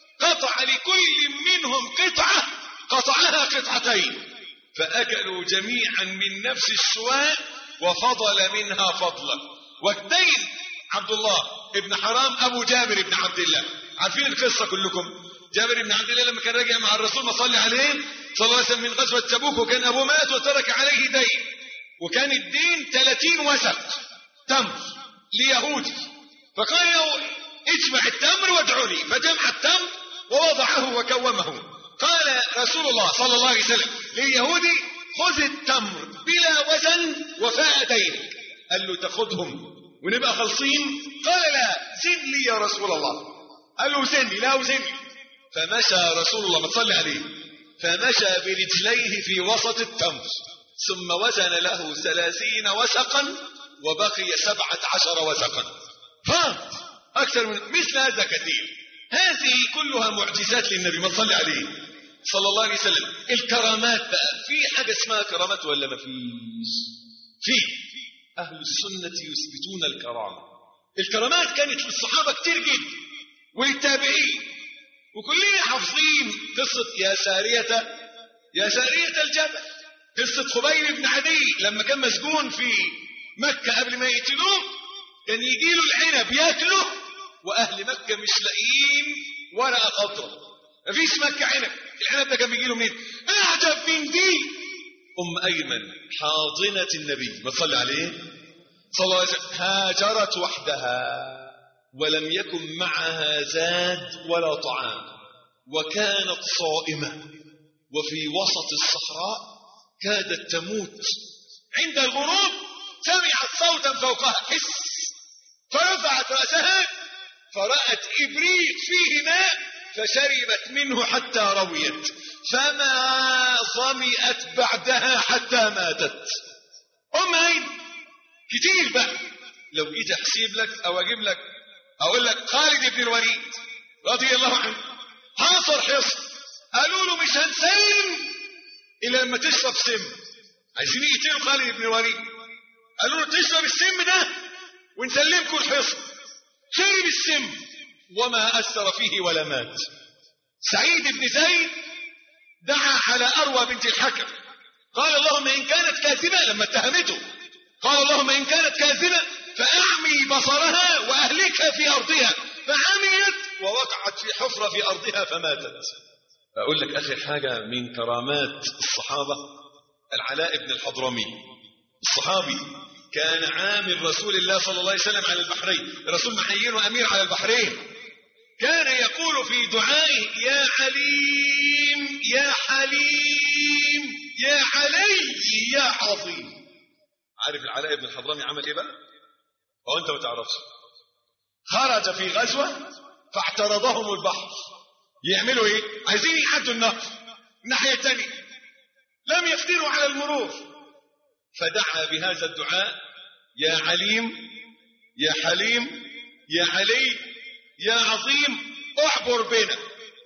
Speaker 2: قطع لكل منهم قطعه قطعها قطعتين فأكلوا جميعا من نفس الشواء وفضل منها فضلا والدين عبد الله ابن حرام أبو جابر بن عبد الله عارفين القصة كلكم جابر بن عبد الله لما كان راجع مع الرسول ما صلى عليه صلى الله عليه وسلم من غزوة تبوك وكان أبوه مات وترك عليه دين وكان الدين 30 وسق تمر ليهودي فقال له اجمع التمر وادعوا لي فجمع التمر ووضعه وكومه قال رسول الله صلى الله عليه وسلم لليهودي خذ التمر بلا وزن وفاء دينك قال له تاخذهم ونبقى خالصين قال لا زن لي يا رسول الله قال له زني لا وزني فمشى رسول الله ما تصلي عليه فمشى برجليه في وسط التمر ثم وزن له ثلاثين وسقا وبقي سبعة عشر وسقا فاض أكثر من مثل هذا كثير هذه كلها معجزات للنبي ما تصلي عليه صلى الله عليه وسلم الكرامات بقى في حاجة اسمها كرامات ولا ما فيش في
Speaker 7: أهل السنة يثبتون الكرامة الكرامات كانت للصحابة كتير جدا وللتابعين وكلنا حافظين قصة يا سارية يا سارية الجبل قصة خبيب بن عدي لما كان مسجون في مكة قبل ما يقتلوه كان يجي له العنب ياكله وأهل مكة مش لاقيين ورقة خضراء مفيش مكة عنب العنب ده كان بيجي له منين؟ أعجب من دي أم أيمن حاضنة النبي ما تصلي عليه صلى الله عليه وسلم هاجرت وحدها ولم يكن معها زاد ولا طعام وكانت صائمة وفي وسط الصحراء كادت تموت عند الغروب سمعت صوتا فوقها حس فرفعت رأسها فرأت إبريق فيه ماء فشربت منه حتى رويت فما ظمئت بعدها حتى ماتت أم أين كتير بقى لو جيت أحسب لك أو أجيب لك أقول لك خالد بن الوليد رضي الله عنه حاصر حصن قالوا له مش هنسلم إلا لما تشرب سم عايزين يقتلوا خالد بن الوليد قالوا له تشرب السم ده ونسلمكم الحصن شرب السم وما أثر فيه ولا مات سعيد بن زيد دعا على أروى بنت الحكم قال اللهم إن كانت كاذبة لما اتهمته قال اللهم إن كانت كاذبة فأعمي بصرها وأهلكها في أرضها فعميت ووقعت في حفرة في أرضها فماتت أقول لك آخر حاجة من كرامات الصحابة العلاء بن الحضرمي الصحابي كان عامل رسول الله صلى الله عليه وسلم على البحرين الرسول محيينه أمير على البحرين كان يقول في دعائه يا عليم يا حليم يا علي يا عظيم عارف العلاء بن الحضرمي عمل ايه بقى هو انت ما تعرفش خرج في غزوة فاعترضهم البحر يعملوا ايه عايزين يعدوا النهر الناحية الثانية لم يقدروا على المرور فدعا بهذا الدعاء يا عليم يا حليم يا علي يا عظيم اعبر بنا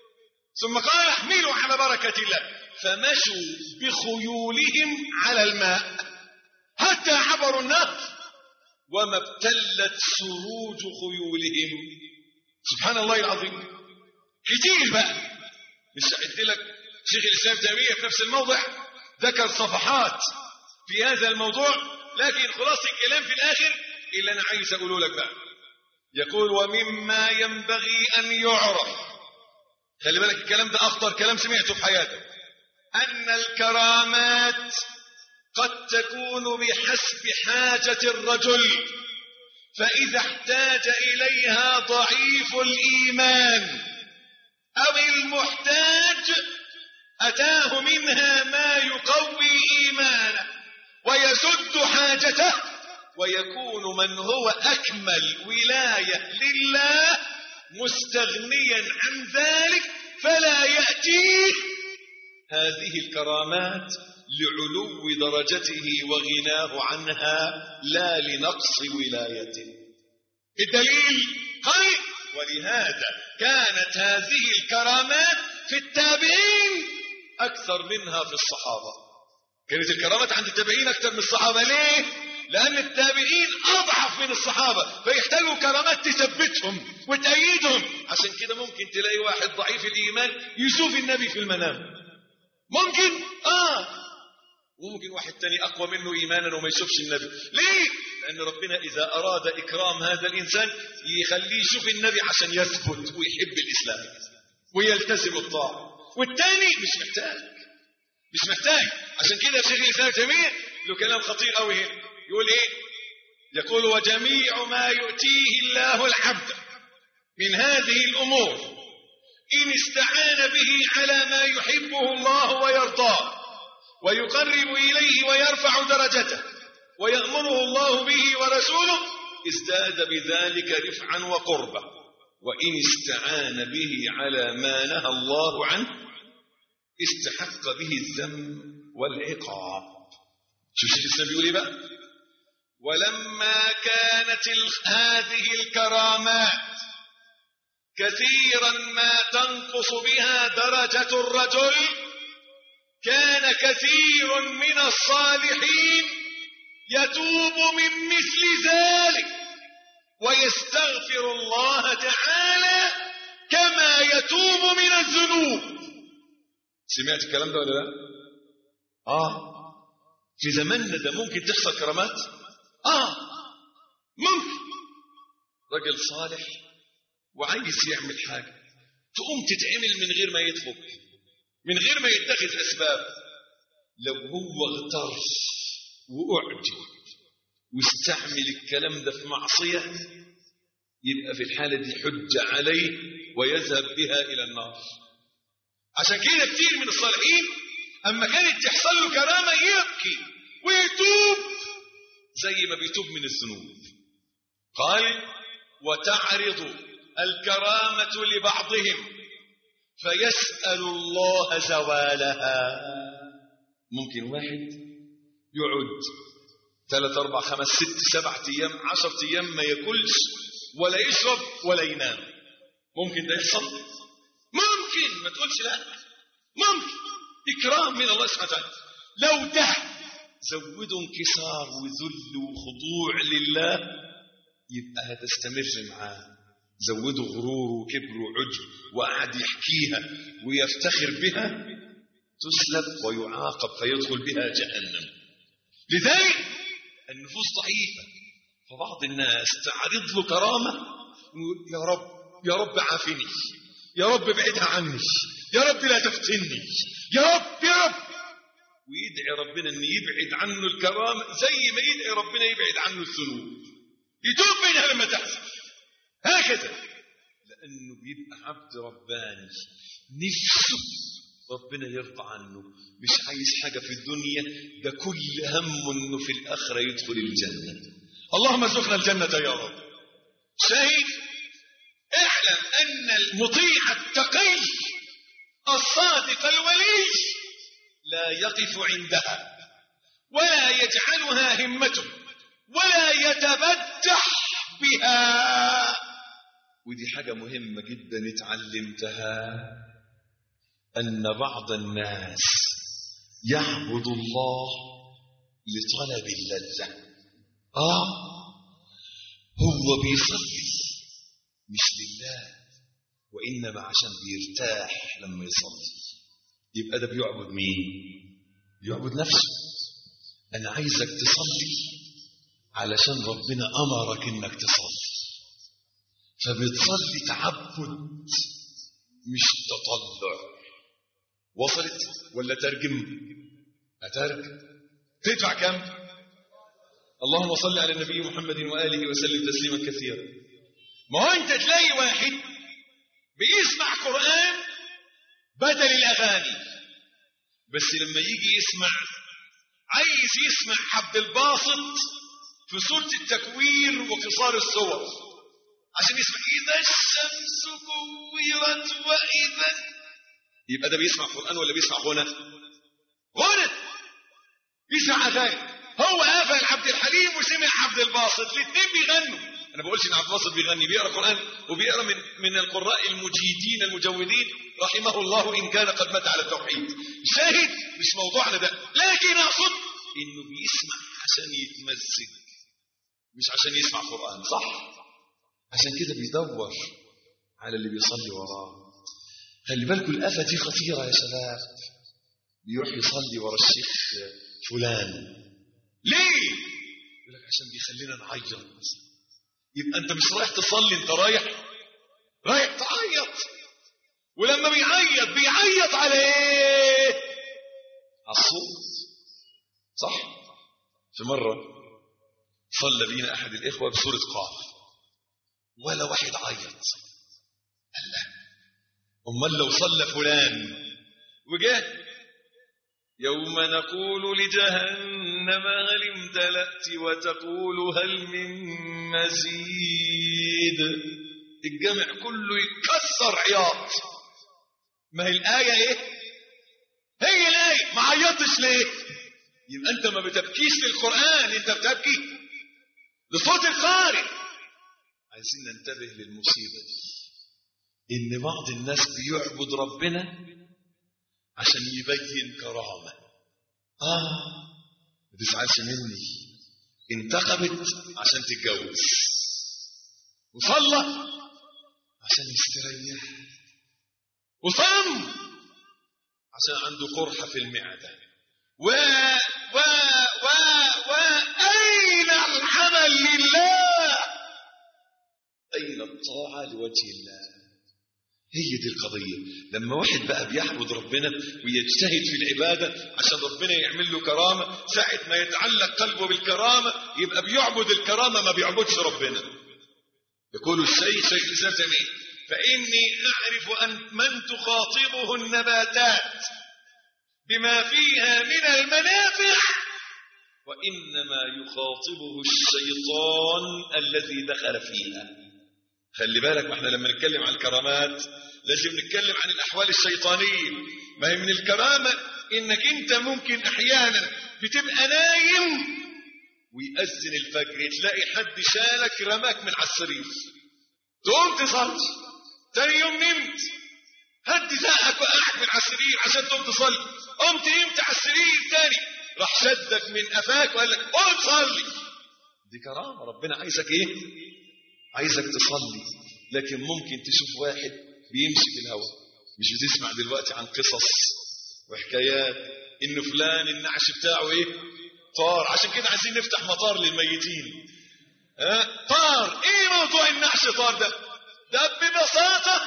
Speaker 7: ثم قال احملوا على بركة الله فمشوا بخيولهم على الماء حتى عبروا النهر وما ابتلت سروج خيولهم سبحان الله العظيم كتير بقى مش قلت لك شيخ الاسلام تيميه في نفس الموضع ذكر صفحات في هذا الموضوع لكن خلاص الكلام في الاخر اللي انا عايز اقوله لك بقى يقول ومما ينبغي ان يعرف خلي بالك الكلام ده اخطر كلام سمعته في حياتك ان الكرامات قد تكون بحسب حاجة الرجل فإذا احتاج إليها ضعيف الإيمان أو المحتاج أتاه منها ما يقوي إيمانه ويسد حاجته ويكون من هو أكمل ولاية لله مستغنيا عن ذلك فلا يأتيه هذه الكرامات لعلو درجته وغناه عنها لا لنقص ولايته الدليل قال ولهذا كانت هذه الكرامات في التابعين أكثر منها في الصحابة كانت الكرامات عند التابعين أكثر من الصحابة ليه؟ لأن التابعين أضعف من الصحابة فيحتاجوا كرامات تثبتهم وتأيدهم عشان كده ممكن تلاقي واحد ضعيف الإيمان يشوف النبي في المنام ممكن آه وممكن واحد تاني أقوى منه إيمانا وما يشوفش النبي ليه؟ لأن ربنا إذا أراد إكرام هذا الإنسان يخليه يشوف النبي عشان يثبت ويحب الإسلام ويلتزم الطاعة والتاني مش محتاج مش محتاج عشان كده شيخ الإسلام تيمية له كلام خطير قوي هنا يقول إيه؟ يقول وجميع ما يؤتيه الله العبد من هذه الأمور إن استعان به على ما يحبه الله ويرضاه ويقرب إليه ويرفع درجته ويأمره الله به ورسوله ازداد بذلك رفعا وقربا وإن استعان به على ما نهى الله عنه استحق به الذم والعقاب شوف الشيخ الإسلام بيقول ايه بقى ولما كانت هذه الكرامات كثيرا ما تنقص بها درجة الرجل كان كثير من الصالحين يتوب من مثل ذلك ويستغفر الله تعالى كما يتوب من الذنوب سمعت الكلام ده ولا لا اه في زماننا ده ممكن تحصل كرامات اه ممكن راجل صالح وعايز يعمل حاجه تقوم تتعمل من غير ما يطلب من غير ما يتخذ اسباب لو هو اغتر واعجب واستعمل الكلام ده في معصيه يبقى في الحاله دي حجه عليه ويذهب بها الى النار عشان كده كتير من الصالحين اما كانت تحصل له كرامه يبكي ويتوب زي ما بيتوب من الذنوب قال وتعرض الكرامه لبعضهم فيسال الله زوالها ممكن واحد يقعد ثلاث اربع خمس ست سبع ايام عشر ايام ما ياكلش ولا يشرب ولا ينام ممكن ده يحصل ممكن ما تقولش لا ممكن إكرام من الله سبحانه وتعالى لو ده زودوا انكسار وذل وخضوع لله يبقى هتستمر معاه زودوا غرور وكبر وعجب وقعد يحكيها ويفتخر بها تسلب ويعاقب فيدخل بها جهنم لذلك النفوس ضعيفة فبعض الناس تعرض له كرامة يقول يا رب يا رب عافني يا رب ابعدها عني يا رب لا تفتني يا رب يا رب ويدعي ربنا ان يبعد عنه الكرامه زي ما يدعي ربنا يبعد عنه الذنوب يتوب منها لما تحصل هكذا لانه بيبقى عبد رباني نفسه ربنا يرضى عنه مش عايز حاجه في الدنيا ده كل همه انه في الاخره يدخل الجنه اللهم ارزقنا الجنه يا رب شاهد اعلم ان المطيع التقي الصادق الولي لا يقف عندها ولا يجعلها همته ولا يتبجح بها ودي حاجة مهمة جدا اتعلمتها أن بعض الناس يعبد الله لطلب اللذة آه هو بيصلي مش لله وإنما عشان بيرتاح لما يصلي يبقى ده بيعبد مين بيعبد نفسه أنا عايزك تصلي علشان ربنا أمرك إنك تصلي فبتصلي تعبد مش تطلع وصلت ولا ترجم هترجم تدفع كم اللهم صل على النبي محمد وآله وسلم تسليما كثيرا ما هو انت تلاقي واحد بيسمع قرآن بدل الأغاني بس لما يجي يسمع عايز يسمع عبد الباسط في سورة التكوير وقصار الصور عشان يسمع إذا الشمس كورت وإذا يبقى ده بيسمع قرآن ولا بيسمع غنى؟ غنى بيسمع أغاني هو قفل عبد الحليم وسمع عبد الباسط الاثنين بيغنوا انا بقولش ان عبد الباسط بيغني بيقرا قران وبيقرا من من القراء المجيدين المجودين رحمه الله ان كان قد مات على التوحيد شاهد مش موضوعنا ده لكن اقصد انه بيسمع عشان يتمزج مش عشان يسمع قران صح عشان كده بيدور على اللي بيصلي وراه خلي بالكم الافه دي خطيره يا شباب بيروح يصلي ورا الشيخ فلان ليه يقول لك عشان بيخلينا نعيط يبقى انت مش رايح تصلي انت رايح رايح تعيط ولما بيعيط بيعيط على ايه على الصوت صح في مرة صلى بينا احد الاخوة بسورة قاف ولا واحد عيط قال لا امال لو صلى فلان وجاه يوم نقول لجهنم هل امتلأت وتقول هل من مزيد الجامع كله يكسر عياط ما هي الآية ايه هي الآية ما عيطتش ليه يبقى انت ما بتبكيش للقرآن انت بتبكي لصوت القارئ عايزين ننتبه للمصيبة دي ان بعض الناس بيعبد ربنا عشان يبين كرامة آه ما تزعلش مني انتخبت عشان تتجوز وصلى عشان يستريح وصم عشان عنده قرحة في المعدة و و و و أين العمل لله أين الطاعة لوجه الله هي دي القضية لما واحد بقى بيعبد ربنا ويجتهد في العبادة عشان ربنا يعمل له كرامة ساعة ما يتعلق قلبه بالكرامة يبقى بيعبد الكرامة ما بيعبدش ربنا يقول الشيخ شيخ الإسلام تيمية فإني أعرف أن من تخاطبه النباتات بما فيها من المنافع وإنما يخاطبه الشيطان الذي دخل فيها خلي بالك ما احنا لما نتكلم عن الكرامات لازم نتكلم عن الأحوال الشيطانية ما هي من الكرامة إنك أنت ممكن أحيانا بتبقى نايم ويأذن الفجر تلاقي حد شالك رماك من على السرير تقوم تصلي تاني يوم نمت حد زقك وقعك من على السرير عشان تقوم تصلي قمت نمت على السرير تاني راح شدك من قفاك وقال لك قوم صلي دي كرامة ربنا عايزك ايه عايزك تصلي لكن ممكن تشوف واحد بيمشي في الهواء مش بتسمع دلوقتي عن قصص وحكايات ان فلان النعش بتاعه ايه طار عشان كده عايزين نفتح مطار للميتين ها طار ايه موضوع النعش طار ده ده ببساطة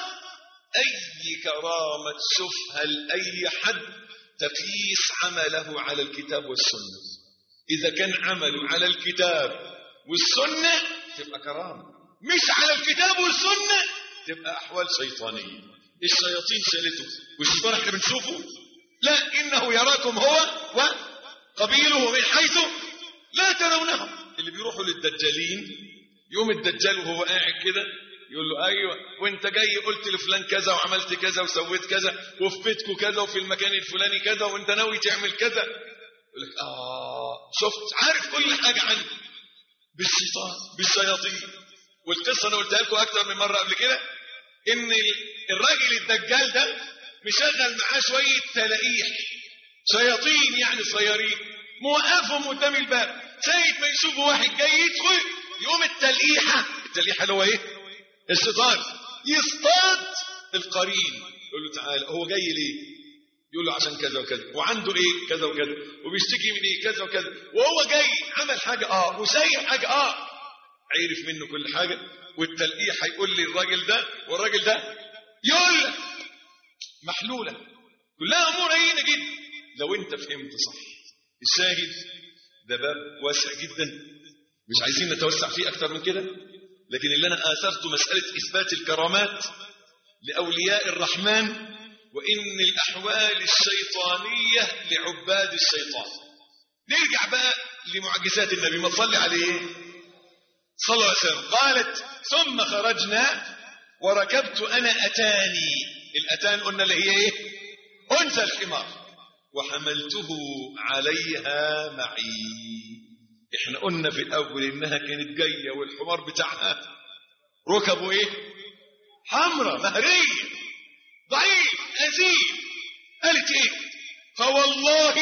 Speaker 7: اي كرامة تشوفها لأي حد تقيس عمله على الكتاب والسنة اذا كان عمله على الكتاب والسنة تبقى كرامة مش على الكتاب والسنة تبقى أحوال شيطانية الشياطين شالته والشيطان احنا بنشوفه لا إنه يراكم هو وقبيله من حيث لا ترونهم اللي بيروحوا للدجالين يوم الدجال وهو قاعد كده يقول له ايوه وانت جاي قلت لفلان كذا وعملت كذا وسويت كذا وفي بيتكم كذا وفي المكان الفلاني كذا وانت ناوي تعمل كذا يقول لك اه شفت عارف كل حاجه عنه بالشيطان بالشياطين والقصه انا قلتها لكم اكتر من مره قبل كده ان الراجل الدجال ده مشغل معاه شويه تلاقيح شياطين يعني صيارين موقفهم قدام الباب ساعة ما يشوفوا واحد جاي يدخل يقوم التلقيحة التلقيحة اللي هو ايه الشيطان يصطاد القرين يقول له تعالى هو جاي ليه يقول له عشان كذا وكذا وعنده ايه كذا وكذا وبيشتكي من ايه كذا وكذا وهو جاي عمل حاجة اه وسايب حاجة اه عرف منه كل حاجة والتلقيح هيقول لي الراجل ده والراجل ده يقول لك محلولة كلها امور هينة جدا لو انت فهمت صح الشاهد ده باب واسع جدا مش عايزين نتوسع فيه اكتر من كده لكن اللي انا اثرته مسألة اثبات الكرامات لاولياء الرحمن وان الاحوال الشيطانية لعباد الشيطان نرجع بقى لمعجزات النبي ما تصلي عليه صلى الله عليه وسلم قالت ثم خرجنا وركبت انا اتاني الاتان قلنا اللي هي ايه انثى الحمار وحملته عليها معي احنا قلنا في الاول انها كانت جايه والحمار بتاعها ركبه ايه حمرة مهرية ضعيف أزيل قالت ايه فوالله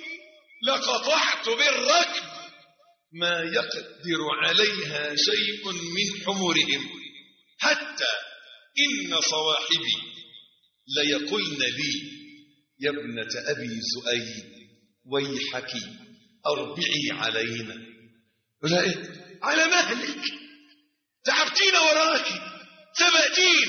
Speaker 7: لقطعت بالركب ما يقدر عليها شيء من حمرهم حتى إن صواحبي ليقلن لي يا ابنة أبي زؤيد ويحك أربعي علينا ولا إيه؟ على مهلك تعبتين وراك سبأتين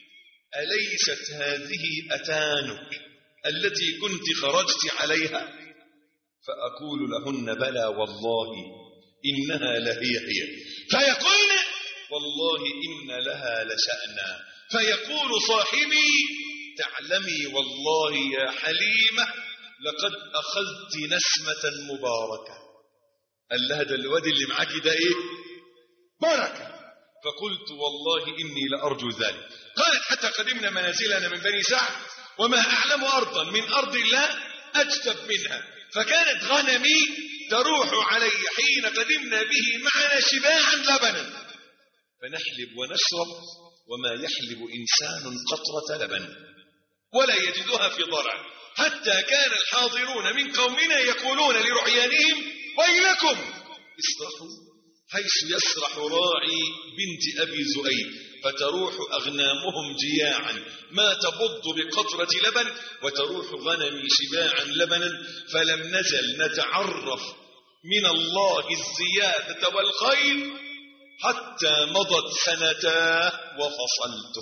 Speaker 7: أليست هذه أتانك التي كنت خرجت عليها فأقول لهن بلى والله إنها لهي هي فيقولن والله إن لها لشأنا فيقول صاحبي تعلمي والله يا حليمة لقد أخذت نسمة مباركة قال لها ده الواد اللي معاكي ده إيه بركة فقلت والله إني لأرجو ذلك قالت حتى قدمنا منازلنا من بني سعد وما أعلم أرضا من أرض الله أجتب منها فكانت غنمي تروح علي حين قدمنا به معنا شباعا لبنا فنحلب ونشرب وما يحلب إنسان قطرة لبن ولا يجدها في ضرع حتى كان الحاضرون من قومنا يقولون لرعيانهم ويلكم
Speaker 2: اسرحوا حيث يسرح راعي بنت أبي زؤيد فتروح أغنامهم جياعا ما تبض بقطرة لبن وتروح غنمي شباعا لبنا فلم نزل نتعرف من الله الزيادة والخير حتى مضت سنتاه وفصلته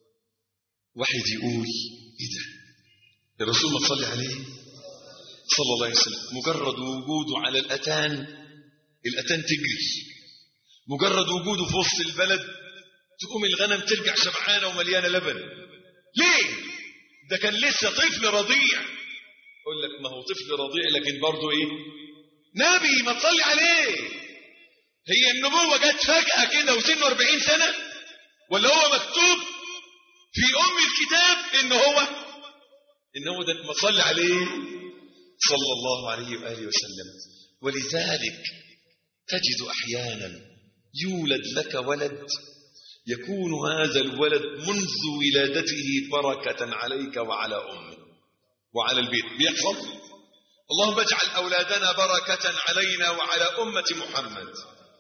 Speaker 2: واحد يقول ايه ده الرسول ما تصلي عليه صلى الله عليه وسلم مجرد وجوده على الأتان الأتان تجري مجرد وجوده في وسط البلد تقوم الغنم ترجع شبعانة ومليانة لبن ليه ده كان لسه طفل رضيع اقول لك ما هو طفل رضيع لكن برضه ايه نبي ما تصلي عليه هي النبوة جت فجأة كده وسنه 40 سنة ولا هو مكتوب في أم الكتاب إن هو إن هو ده ما تصلي عليه صلى الله عليه وآله وسلم ولذلك تجد أحيانا يولد لك ولد يكون هذا الولد منذ ولادته بركة عليك وعلى أمك وعلى البيت بيحصل اللهم اجعل أولادنا بركة علينا وعلى أمة محمد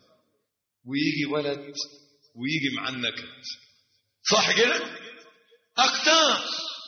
Speaker 2: ويجي ولد ويجي مع النكد صح كده أقدار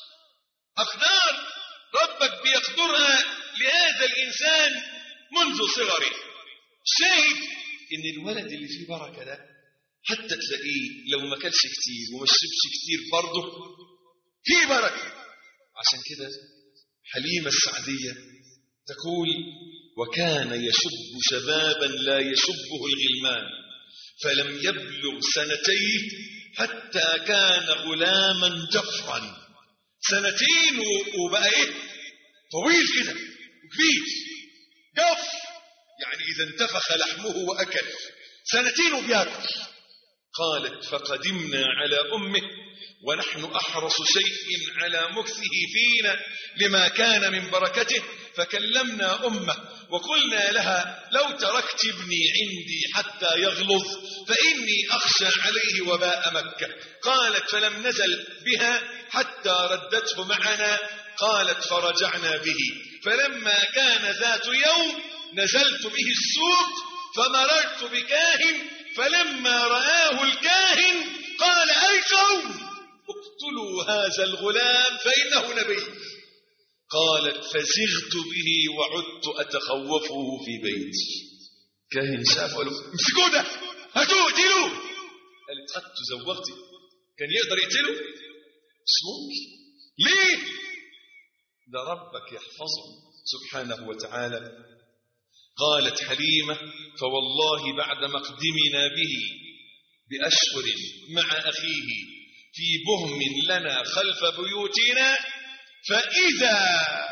Speaker 2: أقدار ربك بيقدرها لهذا الإنسان منذ صغره شاهد إن الولد اللي فيه بركة ده حتى تلاقيه لو ما كلش كتير وما شربش كتير برضه فيه بركة عشان كده حليمة السعدية تقول وكان يشب شبابا لا يشبه الغلمان فلم يبلغ سنتيه حتى كان غلاما جفرا سنتين وبقى ايه طويل كده وكبير جف يعني اذا انتفخ لحمه واكل سنتين وبياكل قالت فقدمنا على امه ونحن احرص شيء على مكثه فينا لما كان من بركته فكلمنا امه وقلنا لها لو تركت ابني عندي حتى يغلظ فاني اخشى عليه وباء مكه قالت فلم نزل بها حتى ردته معنا قالت فرجعنا به فلما كان ذات يوم نزلت به السوق فمررت بكاهن فلما رآه الكاهن قال أي قوم اقتلوا هذا الغلام فإنه نبي قالت فزغت به وعدت أتخوفه في بيتي كاهن شاف قالوا امسكوه ده هاتوه اقتلوه قالت خدت زوغتي كان يقدر يقتله مش ممكن ليه ده ربك يحفظه سبحانه وتعالى قالت حليمة فوالله بعد مقدمنا به بأشهر مع أخيه في بهم لنا خلف بيوتنا فإذا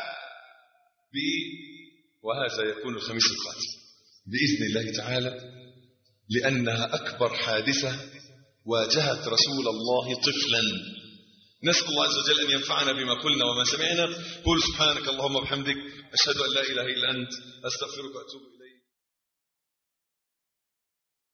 Speaker 2: ب وهذا يكون الخميس القادم بإذن الله تعالى لأنها أكبر حادثة واجهت رسول الله طفلا نسأل الله عز وجل أن ينفعنا بما قلنا وما سمعنا قل سبحانك اللهم وبحمدك أشهد أن لا إله إلا أنت أستغفرك وأتوب إليك